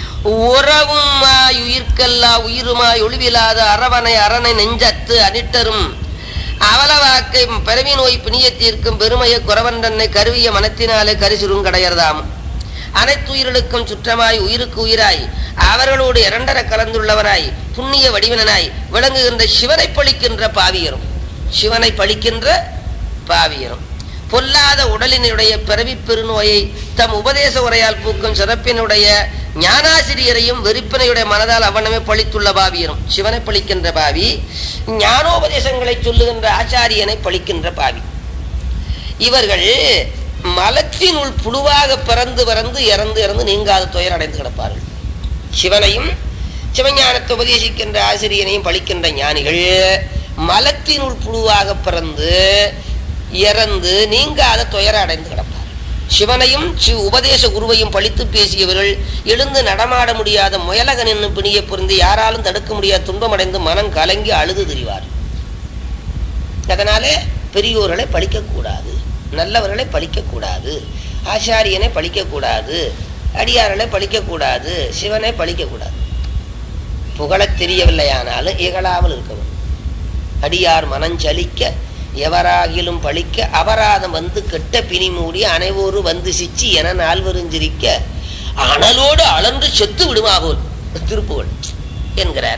உறவுமாய் உயிர்க்கல்லா உயிருமாய் ஒளிவிலாத அரவணை அரணை நெஞ்சத்து அனிட்டரும் அவலவாக்கை பிறவி நோய் பிணியத்திற்கும் பெருமையை குறவன்றன்னை கருவிய மனத்தினாலே கரிசுருங்கடையர்தாம் அனைத்து உயிர்களுக்கும் சுற்றமாய் உயிருக்கு உயிராய் அவர்களோடு இரண்டர கலந்துள்ளவனாய் புண்ணிய வடிவனாய் விளங்குகின்ற சிவனை பழிக்கின்ற பாவியரும் சிவனை பழிக்கின்ற பாவியரும் பொல்லாத உடலினுடைய பிறவி பெருநோயை தம் உபதேச உரையால் பூக்கும் சிறப்பினுடைய ஞானாசிரியரையும் வெறுப்பினையுடைய மனதால் அவனமே பழித்துள்ள பாவியரும் சிவனை பழிக்கின்ற பாவி ஞானோபதேசங்களை சொல்லுகின்ற ஆச்சாரியனை பழிக்கின்ற பாவி இவர்கள் மலத்தினுள் புழுவாக பிறந்து பிறந்து இறந்து இறந்து நீங்காத துயர் அடைந்து கிடப்பார்கள் சிவனையும் சிவஞானத்தை உபதேசிக்கின்ற ஆசிரியனையும் பழிக்கின்ற ஞானிகள் மலத்தினுள் புழுவாக பிறந்து இறந்து நீங்காத துயர அடைந்து கிடப்பார் சிவனையும் சி- உபதேச குருவையும் பழித்து பேசியவர்கள் எழுந்து நடமாட முடியாத முயலகன் என்னும் பிணியை புரிந்து யாராலும் தடுக்க முடியாத துன்பமடைந்து மனம் கலங்கி அழுது திரிவார் அதனாலே பெரியோர்களை பழிக்கக்கூடாது நல்லவர்களை பழிக்கக்கூடாது ஆச்சாரியனை பழிக்கக்கூடாது அடியார்களை பழிக்கக்கூடாது சிவனை பழிக்கக்கூடாது புகழத் தெரியவில்லையானாலும் இகழாமல் இருக்கவும் அடியார் மனஞ்சலிக்க எவராகிலும் பழிக்க அபராதம் வந்து கெட்ட பிணி மூடி அனைவோரு வந்து சிச்சி என நால்வருஞ்சிரிக்க அனலோடு அளன்று செத்து விடுமா போல் திருப்புகழ் என்கிறார்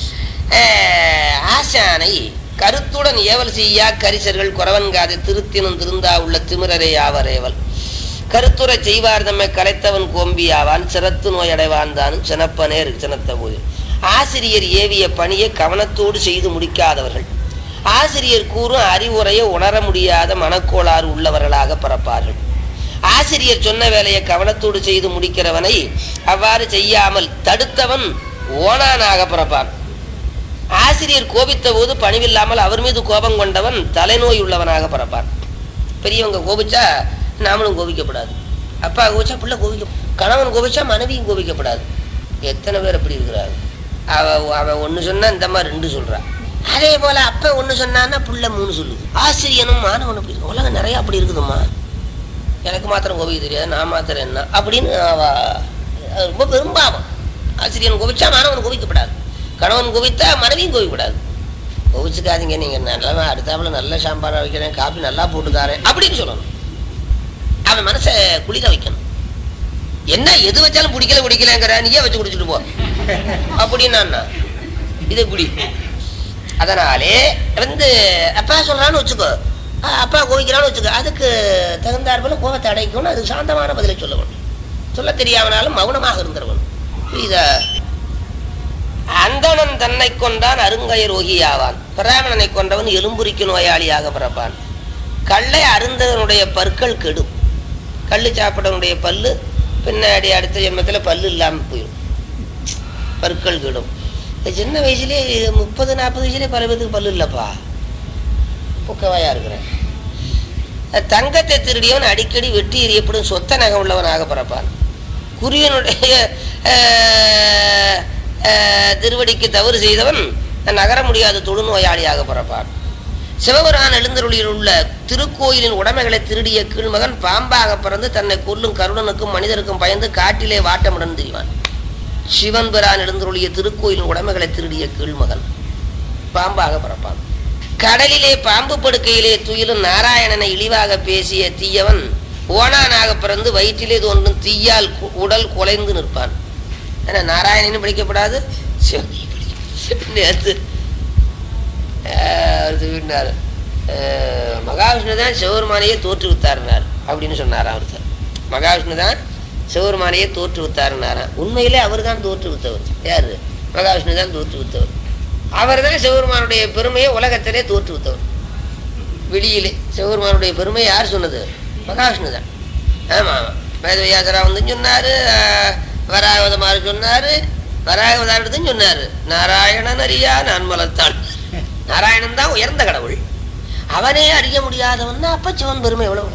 ஆஹ், ஆசானை கருத்துடன் ஏவல் செய்யா கரிசர்கள் குறவன்காதை திருத்தினும் திருந்தா உள்ள திமிரரே யாவரேவல் கருத்துரை செய்வார் தம்மை கலைத்தவன் கோம்பியாவான் சிரத்து நோயடைவான் தான் சினப்பனேர் சினத்த போது ஆசிரியர் ஏவிய பணியை கவனத்தோடு செய்து முடிக்காதவர்கள் ஆசிரியர் கூறும் அறிவுரையை உணர முடியாத மனக்கோளாறு உள்ளவர்களாக பிறப்பார்கள் ஆசிரியர் சொன்ன வேலையை கவனத்தோடு செய்து முடிக்கிறவனை அவ்வாறு செய்யாமல் தடுத்தவன் ஓனானாக பிறப்பான் ஆசிரியர் கோபித்த போது பணிவில்லாமல் அவர் மீது கோபம் கொண்டவன் தலைநோய் உள்ளவனாக பிறப்பான் பெரியவங்க கோபிச்சா நாமளும் கோபிக்கப்படாது அப்பா கோபிச்சா பிள்ளை கோபிக்க கணவன் கோபிச்சா மனைவியும் கோபிக்கப்படாது எத்தனை பேர் அப்படி இருக்கிறாங்க அவ அவன் ஒன்று சொன்னா இந்த மாதிரி ரெண்டு சொல்றான் அதே போல அப்ப ஒன்று சொன்னான்னா புள்ள மூணு சொல்லுது ஆசிரியனும் மாணவன் அப்படி இருக்கு. உலகம் நிறைய அப்படி இருக்குதும்மா எனக்கு மாத்திரம் கோபிக்க தெரியாது நான் மாத்திரம் என்ன அப்படின்னு அவ அது ரொம்ப பெரும்பாவம் ஆசிரியன் கோபிச்சா மாணவன் கோபிக்கப்படாது கணவன் கோபித்தா மனைவியும் கோபிக்கப்படாது கோபிச்சுக்காதீங்க நீங்க நல்லவன் அடுத்தாப்புல நல்ல சாம்பார் வைக்கிறேன் காப்பி நல்லா போட்டு தாரேன் அப்படின்னு சொல்லணும் அவன் மனசை குளிர வைக்கணும் என்ன எது வச்சாலும் பிடிக்கல பிடிக்கலங்கிற நீயே வச்சு குடிச்சிட்டு போ அப்படின்னா இது குடி அதனாலே வந்து அப்பா சொல்றான்னு வச்சுக்கோ அஹ் அப்பா கோவிக்கிறான்னு வச்சுக்கோ அதுக்கு தகுந்தாற் போல கோபத்தை அடைக்கணும் அதுக்கு சாந்தமான பதிலை சொல்லணும் சொல்ல தெரியாமனாலும் மௌனமாக இருந்துடணும் புரியுதா அந்தணன் தன்னை கொண்டான் அருங்கய ரோகியாவான் பிராமணனை கொண்டவன் எலும்புரிக்கு நோயாளியாக பிறப்பான் கள்ளை அருந்தவனுடைய பற்கள் கெடும் கள்ளு சாப்பிடவனுடைய பல்லு பின்னாடி அடுத்த ஜென்மத்தில் பல்லு இல்லாமல் போயிடும் பற்கள் கெடும் இந்த சின்ன வயசுலேயே முப்பது நாற்பது வயசுலேயே பல பேருக்கு பல்லு இல்லைப்பா புக்கவாயா இருக்கிறேன் தங்கத்தை திருடியவன் அடிக்கடி வெட்டி எறியப்படும் சொத்த நகம் உள்ளவனாக பிறப்பான் குருவினுடைய அஹ், அஹ், திருவடிக்கு தவறு செய்தவன் நகர முடியாத தொழுநோயாளியாக பிறப்பான் சிவபுரான் எழுந்தருளியில் உள்ள திருக்கோயிலின் உடைமைகளை திருடிய கீழ்மகன் பாம்பாக பிறந்து தன்னை கொல்லும் கருடனுக்கும் மனிதருக்கும் பயந்து காட்டிலே வாட்டமுடன் திரிவான் சிவன் பிரான் எழுந்தருளிய திருக்கோயிலின் உடைமைகளை திருடிய கீழ்மகன் பாம்பாக பிறப்பான் கடலிலே பாம்பு படுக்கையிலே துயிலும் நாராயணனை இழிவாக பேசிய தீயவன் ஓனானாக பிறந்து வயிற்றிலே தோன்றும் தீயால் கு- உடல் குலைந்து நிற்பான் ஏன்னா நாராயணனும் பிடிக்கப்படாது சிவனையும் பிடிக்க- நேத்து ஆஹ், அவர் சொல்லிட்டார் ஆஹ், மகாவிஷ்ணு தான் சிவபெருமானையே தோற்றுவித்தாருனார் அப்படின்னு சொன்னாராம் ஒருத்தர் மகாவிஷ்ணு தான் சிவபெருமானையே தோற்றுவித்தாருனாராம் உண்மையிலே அவர் தான் தோற்றுவித்தவர் யாரு மகாவிஷ்ணு தான் தோற்றுவித்தவர் அவர் தான் சிவபெருமானுடைய பெருமையை உலகத்திலே தோற்றுவித்தவர் வெளியிலே சிவபெருமானுடைய பெருமை யார் சொன்னது மகாவிஷ்ணு தான் ஆமா ஆமா வேதவியாசரா வந்து சொன்னாரு ஆஹ், வராகவதமாறு சொன்னாரு வராகவதாரத்தும் சொன்னாரு நாராயணன் அறியா நான் மலத்தான் நாராயணன் தான் உயர்ந்த கடவுள் அவனே அறிய முடியாதவன் அப்ப சிவன் பெருமை எவ்வளவு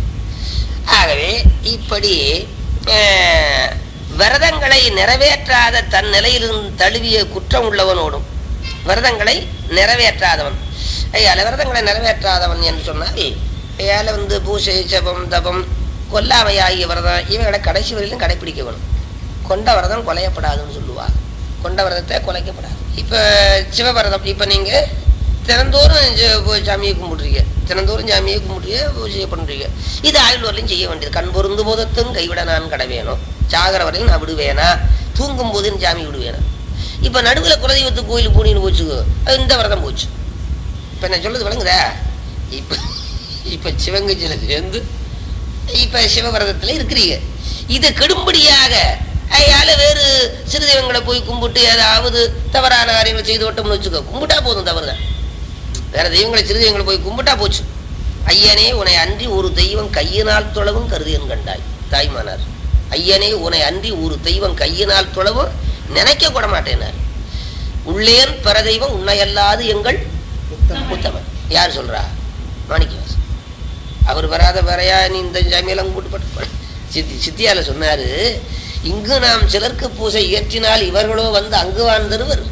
ஆகவே இப்படி ஆஹ், விரதங்களை நிறைவேற்றாத தன் நிலையிலிருந்து தழுவிய குற்றம் உள்ளவனோடும் விரதங்களை நிறைவேற்றாதவன் ஐயால விரதங்களை நிறைவேற்றாதவன் என்று சொன்னால் ஐயால வந்து பூசை ஜபம் தபம் கொல்லாமை ஆகிய விரதம் இவங்களை கடைசி வரையிலும் கடைபிடிக்க வேணும் கொண்ட விரதம் கொலையப்படாதுன்னு சொல்லுவாங்க கொண்ட விரதத்தை கொலைக்கப்படாது இப்ப சிவவிரதம் இப்ப நீங்க தினந்தோறும் ஜ- போய் சாமியை கும்பிடுறீங்க தினந்தோறும் சாமியை கும்பிடுறீங்க பூஜையை பண்றீங்க இது ஆயுள் வரலையும் செய்ய வேண்டியது கண் பொருந்து போதத்தும் கைவிட நான் கடவேணும் சாகர வரையும் நான் விடுவேனா தூங்கும் போது சாமி விடுவேனா இப்ப நடுவுல குலதெய்வத்து கோயிலுக்கு போனீங்கன்னு போச்சுக்கோ அது இந்த விரதம் போச்சு இப்ப நான் சொல்றது விளங்குதா இப்ப இப்ப சிவங்கச்சியில சேர்ந்து இப்ப சிவவிரதத்துல இருக்கிறீங்க இது கெடும்படியாக அயால வேறு சிறு தெய்வங்களை போய் கும்பிட்டு ஏதாவது தவறான காரியங்களை செய்து விட்டோம்னு வச்சுக்கோ கும்பிட்டா போதும் தவறுதான் வேற தெய்வங்களை சிறு தெய்வங்களை போய் கும்பிட்டா போச்சு ஐயனே உன்னை அன்றி ஒரு தெய்வம் கையினால் தொழவும் கருதியன் கண்டாய் தாய்மானார் ஐயனே உன்னை அன்றி ஒரு தெய்வம் கையினால் தொழவும் நினைக்க கூட மாட்டேனார் உள்ளேன் பரதெய்வம் உன்னையல்லாது எங்கள் உத்தமன் யார் சொல்றா மாணிக்கவாசன் அவர் வராத வரையா நீ இந்த ஜாமியெல்லாம் கும்பிட்டு பட்டு சித்தி சித்தியால சொன்னாரு இங்கு நாம் சிலருக்கு பூசை இயற்றினால் இவர்களோ வந்து அங்கு வாழ்ந்தருவர்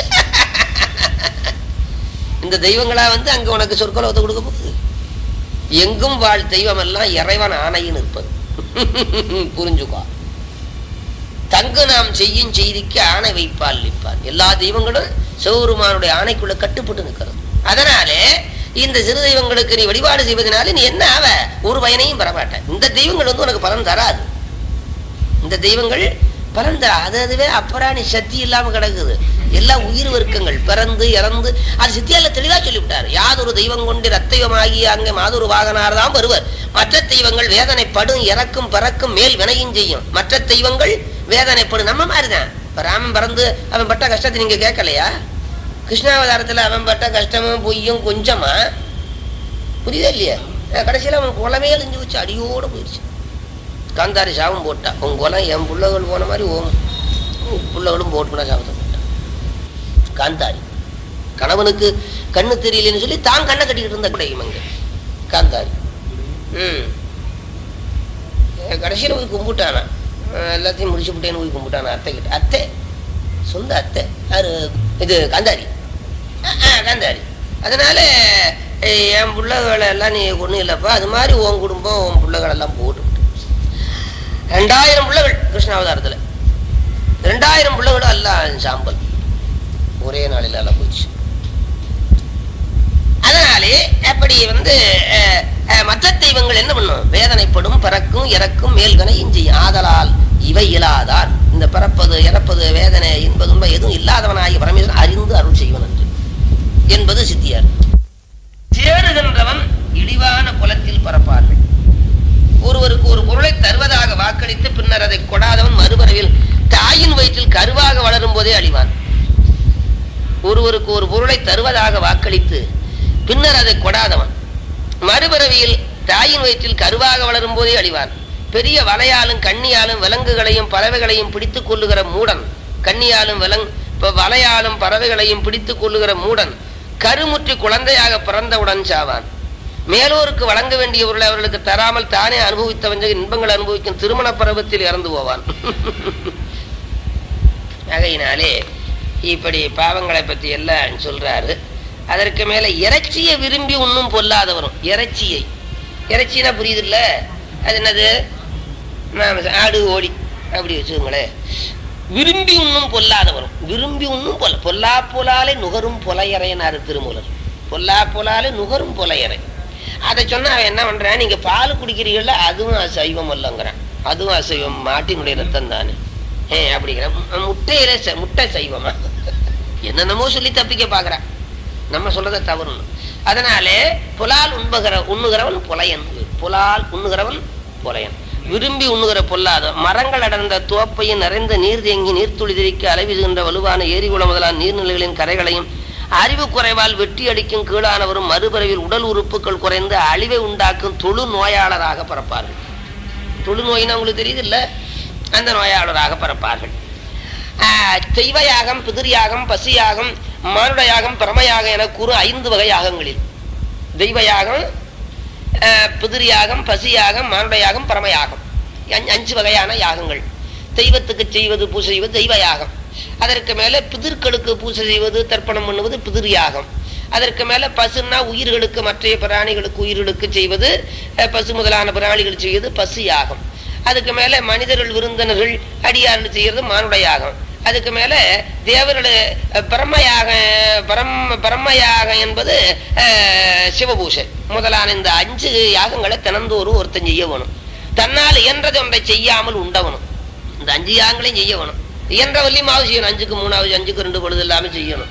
இந்த தெய்வங்களா வந்து அங்க உனக்கு சொற்கலத்தை கொடுக்க போகுது எங்கும் வாழ் தெய்வம் எல்லாம் இறைவன் ஆணையின் இருப்பது புரிஞ்சுக்கோ தங்கு நாம் செய்யும் செய்திக்கு ஆணை வைப்பால் நிற்பான் எல்லா தெய்வங்களும் சிவபெருமானுடைய ஆணைக்குள்ள கட்டுப்பட்டு நிற்கிறது அதனாலே இந்த சிறு தெய்வங்களுக்கு நீ வழிபாடு செய்வதனால நீ என்ன ஆவ ஒரு பயனையும் பெறமாட்ட இந்த தெய்வங்கள் வந்து உனக்கு பலன் தராது இந்த தெய்வங்கள் பலன் தரா அது அதுவே அப்புறம் நீ சக்தி இல்லாம கிடக்குது எல்லா உயிர் வர்க்கங்கள் பிறந்து இறந்து அது சித்தியால தெளிவா சொல்லிவிட்டார் யாதொரு தெய்வம் கொண்டு ரத்தெய்வமாகி அங்கே மாதொரு வாகனார் தான் வருவர் மற்ற தெய்வங்கள் வேதனைப்படும் இறக்கும் பிறக்கும் மேல் வினையும் செய்யும் மற்ற தெய்வங்கள் வேதனைப்படும் நம்ம மாதிரிதான் இப்ப ராமன் பிறந்து அவன் பட்ட கஷ்டத்தை நீங்க கேட்கலையா கிருஷ்ணாவதாரத்துல அவன் பட்ட கஷ்டமும் பொய்யும் கொஞ்சமா புரியுதா இல்லையா அஹ் கடைசியில அவன் குலமே அழிஞ்சு வச்சு அடியோட போயிடுச்சு காந்தாரி சாபம் போட்டா உன் குலம் என் பிள்ளைகள் போன மாதிரி ஓம் பிள்ளைகளும் போட்டுக்கூட சாபத்தை போட்டான் காந்தாரி கணவனுக்கு கண்ணு தெரியலன்னு சொல்லி தான் கண்ணை கட்டிக்கிட்டு இருந்த கூட இவங்க காந்தாரி ம் கடைசியில் போய் கும்பிட்டானா அஹ் எல்லாத்தையும் முடிச்சு விட்டேன்னு போய் கும்பிட்டானா அத்தை கிட்ட அத்தை சொந்த அத்தை யாரு இது காந்தாரி அஹ் அஹ் காந்தாரி அதனால அஹ் என் பிள்ளைகளை எல்லாம் நீ ஒன்றும் இல்லைப்பா அது மாதிரி உன் குடும்பம் உன் பிள்ளைகள் எல்லாம் போட்டு ரெண்டாயிரம் பிள்ளைகள் கிருஷ்ணாவதாரத்தில் ரெண்டாயிரம் பிள்ளைகளும் எல்லாம் சாம்பல் ஒரே நாளில் எல்லாம் போச்சு அதனாலே அப்படி வந்து அஹ், அஹ், மற்ற தெய்வங்கள் என்ன பண்ணும் வேதனைப்படும் பிறக்கும் இறக்கும் மேல்கனை இஞ்சி ஆதலால் இவை இல்லாதார் இந்த பிறப்பது இறப்பது வேதனை இன்பது துன்பம் எதுவும் இல்லாதவனாகி பரமேஸ்வரன் அறிந்து அருள் செய்வன் என்று என்பது சித்தியார் சேருகின்றவன் இழிவான குலத்தில் பரப்பார்கள் ஒருவருக்கு ஒரு பொருளை தருவதாக வாக்களித்து பின்னர் அதை கொடாதவன் மறுபறவில் தாயின் வயிற்றில் கருவாக வளரும் போதே அழிவான் ஒருவருக்கு ஒரு பொருளை தருவதாக வாக்களித்து பின்னர் அதை கொடாதவன் மறுபிறவியில் தாயின் வயிற்றில் கருவாக வளரும் போதே அழிவான் பெரிய வலையாலும் கண்ணியாலும் விலங்குகளையும் பறவைகளையும் பிடித்துக் கொள்ளுகிற மூடன் கண்ணியாலும் விலங் இப்ப வலையாலும் பறவைகளையும் பிடித்துக் கொள்ளுகிற மூடன் கருமுற்றி குழந்தையாக பிறந்தவுடன் சாவான் மேலோருக்கு வழங்க வேண்டிய பொருளை அவர்களுக்கு தராமல் தானே அனுபவித்த வஞ்சக இன்பங்கள் அனுபவிக்கும் திருமண பருவத்தில் இறந்து போவான் ஆகையினாலே இப்படி பாவங்களை பற்றி எல்லாம் சொல்றாரு அதற்கு மேல இறைச்சியை விரும்பி உண்ணும் பொல்லாதவரும் இறைச்சியை இறைச்சினா புரியுது இல்ல அது என்னது மாமிசம், ஆடு ஓடி அப்படி வச்சுக்கோங்களேன் விரும்பி உண்ணும் பொல்லாதவரும் விரும்பி உண்ணும் பொல்ல பொல்லா பொலாலே நுகரும் பொலையறையனாரு திருமூலர் பொல்லா பொலாலே நுகரும் பொலையறை அதை சொன்னா அவன் என்ன பண்றான் நீங்க பால் குடிக்கிறீங்கல்ல அதுவும் அசைவம் அல்லங்கிறான் அதுவும் அசைவம் மாட்டினுடைய ரத்தம் தானே ஏ அப்படிங்கிற மு- முட்டையில ச- முட்டை சைவமா என்னென்னமோ சொல்லி தப்பிக்க பாக்குறான் நம்ம சொல்றத தவறுன்னு அதனாலே புலால் உண்பகிற உண்ணுகிறவன் புலையன் புலால் உண்ணுகிறவன் புலையன் விரும்பி உண்ணுகிற பொல்லாத மரங்கள் அடர்ந்த துவப்பையும் நிறைந்த நீர் தேங்கி நீர்த்துளி திரிக்க அளவிடுகின்ற வலுவான ஏரிகுளம் முதலான நீர்நிலைகளின் கரைகளையும் அறிவு குறைவால் வெட்டி அடிக்கும் கீழானவரும் மறுபிறவில் உடல் உறுப்புகள் குறைந்து அழிவை உண்டாக்கும் தொழு நோயாளராக பிறப்பார்கள் தொழுநோயின்னு உங்களுக்கு தெரியுது இல்ல அந்த நோயாளராக பிறப்பார்கள் ஆஹ், தெய்வ யாகம் பிதிர் யாகம் பசு யாகம் மானுட யாகம் பிரமயாகம் என கூறு ஐந்து வகை யாகங்களில் தெய்வ யாகம் ஆஹ், பிதிர் யாகம் பசு யாகம் மானுட யாகம் பரமயாகம் அஞ்சு- அஞ்சு வகையான யாகங்கள் தெய்வத்துக்கு செய்வது பூஜை செய்வது தெய்வ யாகம் அதற்கு மேல பிதிர்களுக்கு பூஜை செய்வது தர்ப்பணம் பண்ணுவது பிதிர் யாகம் அதற்கு மேல பசுன்னா உயிர்களுக்கு மற்ற பிராணிகளுக்கு உயிர்களுக்கு செய்வது அஹ், பசு முதலான பிராணிகள் செய்வது பசு யாகம் அதுக்கு மேல மனிதர்கள் விருந்தினர்கள் அடியார்கள் செய்யறது மானுட யாகம் அதுக்கு மேல தேவர்கள் அஹ், பிரம்மயாக பரம் பிரம்மயாகம் என்பது அஹ், சிவபூஷை முதலான இந்த அஞ்சு யாகங்களை தினந்தோறும் ஒருத்தன் செய்ய வேணும் தன்னால் இயன்றது ஒன்றை செய்யாமல் உண்டவனும் இந்த அஞ்சு யாகங்களையும் செய்ய வேணும் இயன்ற வள்ளியமாவது செய்யணும் அஞ்சுக்கு மூணாவது அஞ்சுக்கு ரெண்டு பொழுது இல்லாம செய்யணும்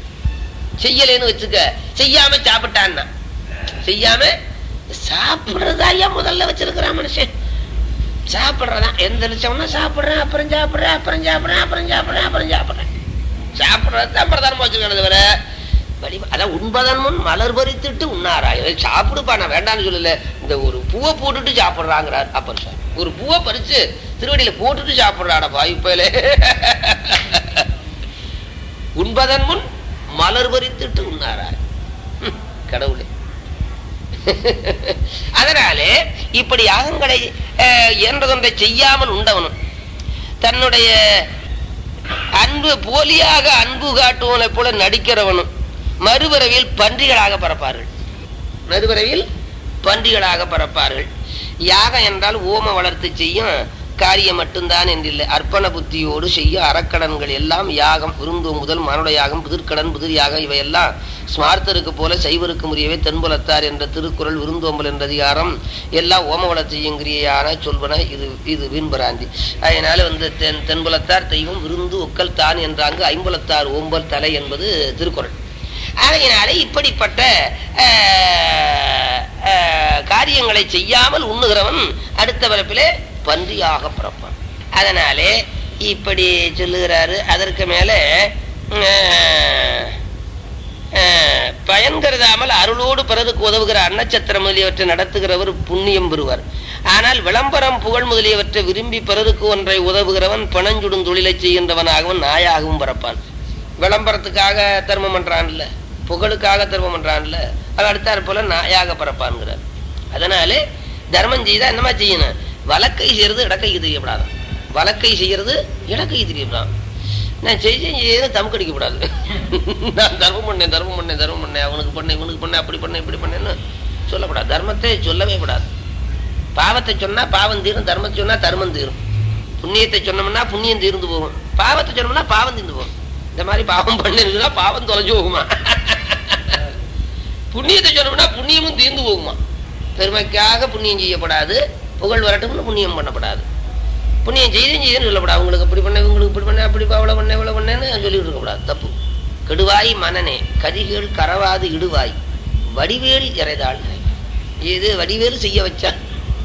செய்யலைன்னு வச்சுக்க செய்யாம சாப்பிட்டான்னா செய்யாம சாப்பிடுறதா ஏன் முதல்ல வச்சிருக்கிறான் மனுஷன் சாப்பிடுறதான் எந்திரிச்சவனா சாப்பிடுறேன் அப்புறம் சாப்பிடுறேன் அப்புறம் சாப்பிடுறேன் அப்புறம் சாப்பிடுறேன் அப்புறம் சாப்பிடுறேன் சாப்பிடுறது தான் பிரதானமா வச்சுக்கிறது வர வழி அதான் உண்பதன் முன் மலர் பறித்துட்டு உண்ணாரா இதை சாப்பிடுப்பா நான் வேண்டாம்னு சொல்லல இந்த ஒரு பூவை போட்டுட்டு சாப்பிடுறாங்கிறார் அப்பர் சார் ஒரு பூவை பறிச்சு திருவடியில போட்டுட்டு சாப்பிடுறாடப்பா இப்பலே உண்பதன் முன் மலர் பறித்துட்டு உண்ணாரா ஹம், கடவுளே அதனாலே இப்படி யாகங்களை அஹ், இயன்றதொன்றை செய்யாமல் உண்டவனும் தன்னுடைய அன்பு போலியாக அன்பு காட்டுவனை போல நடிக்கிறவனும் மறுபிறவியில் பன்றிகளாக பறப்பார்கள் மறுபிறவியில் பன்றிகளாக பறப்பார்கள் யாகம் என்றால் ஓம வளர்த்து செய்யும் காரியம் மட்டும்தான் என்றில்லை அர்ப்பண புத்தியோடு செய்யும் அறக்கடன்கள் எல்லாம் யாகம் விருந்து முதல் மனுட யாகம் புதிர்கடன் புதிர் யாகம் இவையெல்லாம் ஸ்மார்த்தருக்கு போல சைவருக்கு முறியவே தென்புலத்தார் என்ற திருக்குறள் விருந்தோம்பல் என்ற அதிகாரம் எல்லாம் ஓம வளர்த்து செய்யுங்கிறியான சொல்வன இது இது வீண்பராந்தி அதனால வந்து தென் தென்புலத்தார் தெய்வம் விருந்து ஒக்கல் தான் என்றாங்க ஐம்புலத்தார் ஓம்பல் தலை என்பது திருக்குறள் ஆகையினாலே இப்படிப்பட்ட அஹ், அஹ், காரியங்களை செய்யாமல் உண்ணுகிறவன் அடுத்த பிறப்பிலே பன்றியாக பிறப்பான் அதனாலே இப்படி சொல்லுகிறாரு அதற்கு மேலே அஹ், அஹ், பயன் கருதாமல் அருளோடு பிறருக்கு உதவுகிற அன்னச்சத்திரம் முதலியவற்றை நடத்துகிறவர் புண்ணியம் பெறுவார் ஆனால் விளம்பரம் புகழ் முதலியவற்றை விரும்பி பிறருக்கு ஒன்றை உதவுகிறவன் பணஞ்சுடும் தொழிலை செய்கின்றவனாகவும் நாயாகவும் பிறப்பான் விளம்பரத்துக்காக தர்மம் பண்றான்ல புகழுக்காக தர்மம் பண்றான்ல அவன் அடுத்தாற் போல நாயாக பிறப்பான்கிறார் அதனாலே தர்மம் செய்தா என்னமா செய்யணும் வலக்கை செய்யறது இடக்கை தெரியப்படாது வலக்கை செய்யறது இடக்கை தெரியப்படாது நான் செய்ய செய்ய தம் கடிக்கப்படாது நான் தர்மம் பண்ணேன் தர்மம் பண்ணேன் தர்மம் பண்ணேன் அவனுக்கு பண்ணேன் இவனுக்கு பண்ணேன் அப்படி பண்ணேன் இப்படி பண்ணேன்னு சொல்லக்கூடாது தர்மத்தை சொல்லவே கூடாது பாவத்தை சொன்னா பாவம் தீரும் தர்மத்தை சொன்னா தர்மம் தீரும் புண்ணியத்தை சொன்னோம்னா புண்ணியம் தீர்ந்து போகும் பாவத்தை சொன்னோம்னா பாவம் தீர்ந்து போகும் இந்த மாதிரி பாவம் பண்ணிருந்தா பாவம் தொலைஞ்சு போகுமா புண்ணியத்தை சொன்னோம்னா புண்ணியமும் தீர்ந்து போகுமா பெருமைக்காக புண்ணியம் செய்யப்படாது புகழ் வரட்டும்னு புண்ணியம் பண்ணப்படாது புண்ணியம் செய்தேன் செய்தேன்னு சொல்லப்படாது உங்களுக்கு இப்படி பண்ண உங்களுக்கு இப்படி பண்ண அப்படி அவ்வளோ பண்ண இவ்வளோ பண்ணேன்னு சொல்லிட்டு இருக்கக்கூடாது தப்பு கெடுவாய் மனனே கதிகள் கரவாது இடுவாய் வடிவேல் இறைதாள் இது வடிவேல் செய்ய வச்சான்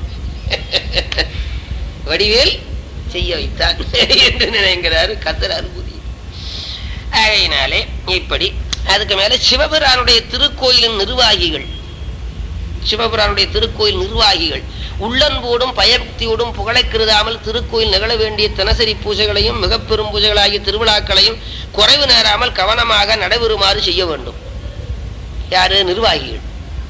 வடிவேல் செய்ய வைத்தான் என்று நினைக்கிறாரு கத்துறாரு புதிய ஆகையினாலே இப்படி அதுக்கு மேல சிவபிரானுடைய திருக்கோயிலின் நிர்வாகிகள் சிவபிரானுடைய திருக்கோயில் நிர்வாகிகள் உள்ளன்போடும் பயபக்தியோடும் புகழை கருதாமல் திருக்கோயில் நிகழ வேண்டிய தினசரி பூஜைகளையும் மிக பெரும் பூஜைகளாகிய திருவிழாக்களையும் குறைவு நேராமல் கவனமாக நடைபெறுமாறு செய்ய வேண்டும் யாரு நிர்வாகிகள்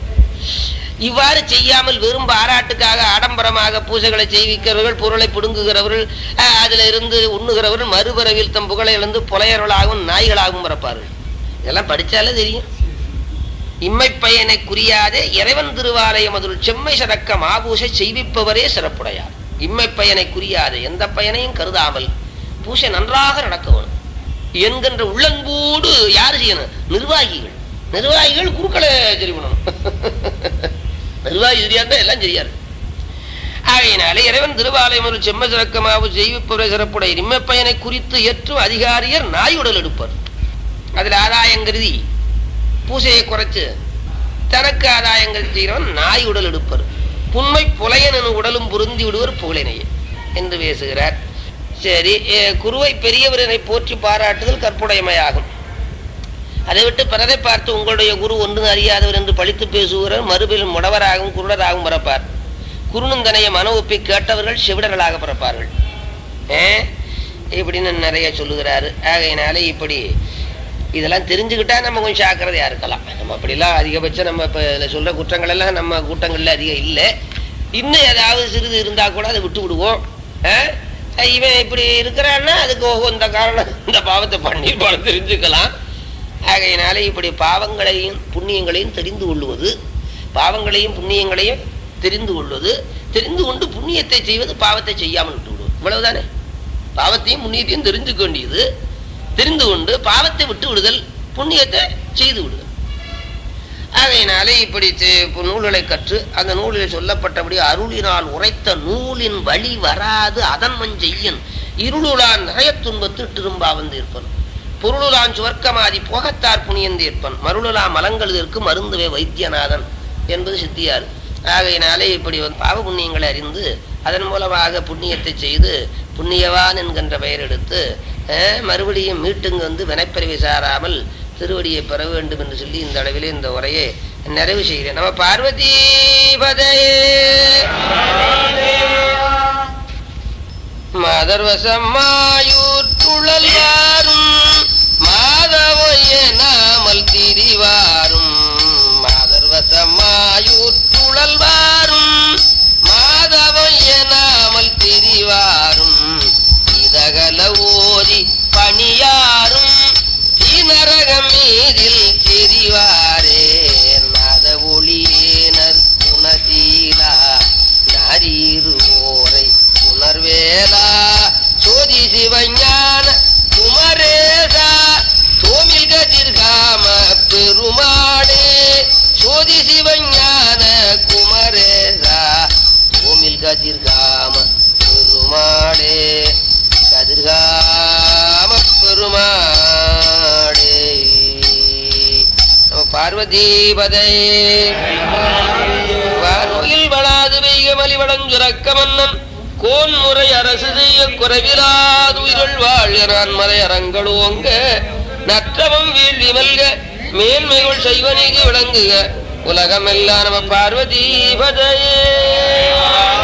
இவ்வாறு செய்யாமல் வெறும் பாராட்டுக்காக ஆடம்பரமாக பூஜைகளை செய்விக்கிறவர்கள் பொருளை பிடுங்குகிறவர்கள் அஹ், அதுல இருந்து உண்ணுகிறவர்கள் மறுபிறவில் தம் புகழை இழந்து புலையர்களாகவும் நாய்களாகவும் பிறப்பார்கள் இதெல்லாம் படிச்சாலே தெரியும் இம்மை பயனை குறியாதே இறைவன் திருவாலயம் அதில் செம்மை சரக்க மாபூசை செய்விப்பவரே சிறப்புடையார் இம்மை பயனை குறியாதே எந்த பயனையும் கருதாமல் பூசை நன்றாக நடக்க வேணும் என்கின்ற உள்ளன்போடு யார் செய்யணும் நிர்வாகிகள் நிர்வாகிகள் குருக்களை சரி பண்ணணும் நிர்வாகி சரியா இருந்தா எல்லாம் சரியாரு ஆகையினாலே இறைவன் திருவாலயம் ஒரு செம்ம சிறக்கமாவு செய்விப்பவரை சிறப்புடைய இம்மை பயனை குறித்து ஏற்றும் அதிகாரியர் நாயுடல் எடுப்பர் அதுல ஆதாயம் கருதி பூசையை குறைச்சு தனக்கு ஆதாயங்கள் செய்கிறவன் நாய் உடல் எடுப்பர் புண்மை புலையனு உடலும் பொருந்தி விடுவர் புகழினையே என்று பேசுகிறார் சரி எ, குருவை பெரியவரனை போற்றி பாராட்டுதல் கற்புடைமையாகும் அதை விட்டு பிறரை பார்த்து உங்களுடைய குரு ஒன்றும் அறியாதவர் என்று பழித்து பேசுகிறவர் மறுபிலும் முடவராகவும் குருடராகவும் பிறப்பார் குருநந்தனைய மன ஒப்பி கேட்டவர்கள் செவிடர்களாக பிறப்பார்கள் ஏ இப்படின்னு நிறைய சொல்லுகிறாரு ஆகையினாலே இப்படி இதெல்லாம் தெரிஞ்சுக்கிட்டா நம்ம கொஞ்சம் ஜாக்கிரதையா இருக்கலாம் நம்ம அப்படிலாம் அதிகபட்சம் நம்ம இப்போ இதில் சொல்ற குற்றங்கள் எல்லாம் நம்ம கூட்டங்கள்ல அதிகம் இல்லை இன்னும் ஏதாவது சிறிது இருந்தா கூட அதை விட்டு விடுவோம் ஆ? இவன் இப்படி இருக்கிறான்னா அதுக்கு ஓஹோ இந்த காரணம் இந்த பாவத்தை பண்ணியிருப்பான்னு தெரிஞ்சுக்கலாம் ஆகையினாலே இப்படி பாவங்களையும் புண்ணியங்களையும் தெரிந்து கொள்வது பாவங்களையும் புண்ணியங்களையும் தெரிந்து கொள்வது தெரிந்து கொண்டு புண்ணியத்தை செய்வது பாவத்தை செய்யாமல் விட்டு விடுவது இவ்வளவுதானே பாவத்தையும் புண்ணியத்தையும் தெரிஞ்சுக்க வேண்டியது தெரிந்து கொண்டு பாவத்தை விட்டு விடுதல் புண்ணியத்தை செய்து விடுதல் ஆகையினாலே இப்படி செ- இப்ப நூல்களை கற்று அந்த நூலில் சொல்லப்பட்டபடி அருளினால் உரைத்த நூலின் வழி வராது அதன்மன் செய்யன் இருளுலான் நிறைய துன்பத்து திரும்பா வந்து இருப்பன் பொருளுலான் சுவர்க்கமாதி போகத்தார் புனியந்தேற்பன் மருளுலா மலங்கள் இருக்கு மருந்துவே வைத்தியநாதன் என்பது சித்தியார் ஆகையினாலே இப்படி வந்து பாவ புண்ணியங்களை அறிந்து அதன் மூலமாக புண்ணியத்தை செய்து புண்ணியவான் என்கின்ற பெயர் எடுத்து அஹ், மறுபடியும் மீட்டுங்க வந்து வினைப்பிறவி சாராமல் திருவடியை பெற வேண்டும் என்று சொல்லி இந்த அளவிலே இந்த உரையை நிறைவு செய்கிறேன் நம்ம பார்வதி பதையே மதர்வசம்மாயூற்றுழல்வாரும் மாதவைய நாமல் திரிவாரும் மாதர்வசம்மாயூற்றுழல்வாரும் மாதவைய நாமல் திரிவாரும் இதகல ஓதி பணியாரும் தீநரகம் மீதில் தெரிவாரே நாத ஒளியேனர் குணசீலா நாரீருவோரை உணர்வேலா சோதி சிவஞான குமரேசா தோமில் கதிர்காம பெருமாளே சோதி சிவஞான குமரேசா தோமில் கதிர்காம பெருமாளே கதிர்காம பெருமாளே நம்ம பார்வதீபதை வானொயில் வளாது பெய்க மலிவளஞ்சுரக்க மன்னன் கோன் முறை அரசு செய்ய குறைவிலாது உயிரள் வாழ்க நான் மலை அரங்களோங்க நற்றவம் வீழ்வி மல்க மேன்மைகள் செய்வனிக்கு விளங்குக உலகமெல்லாம் நம்ம பார்வதீபதையே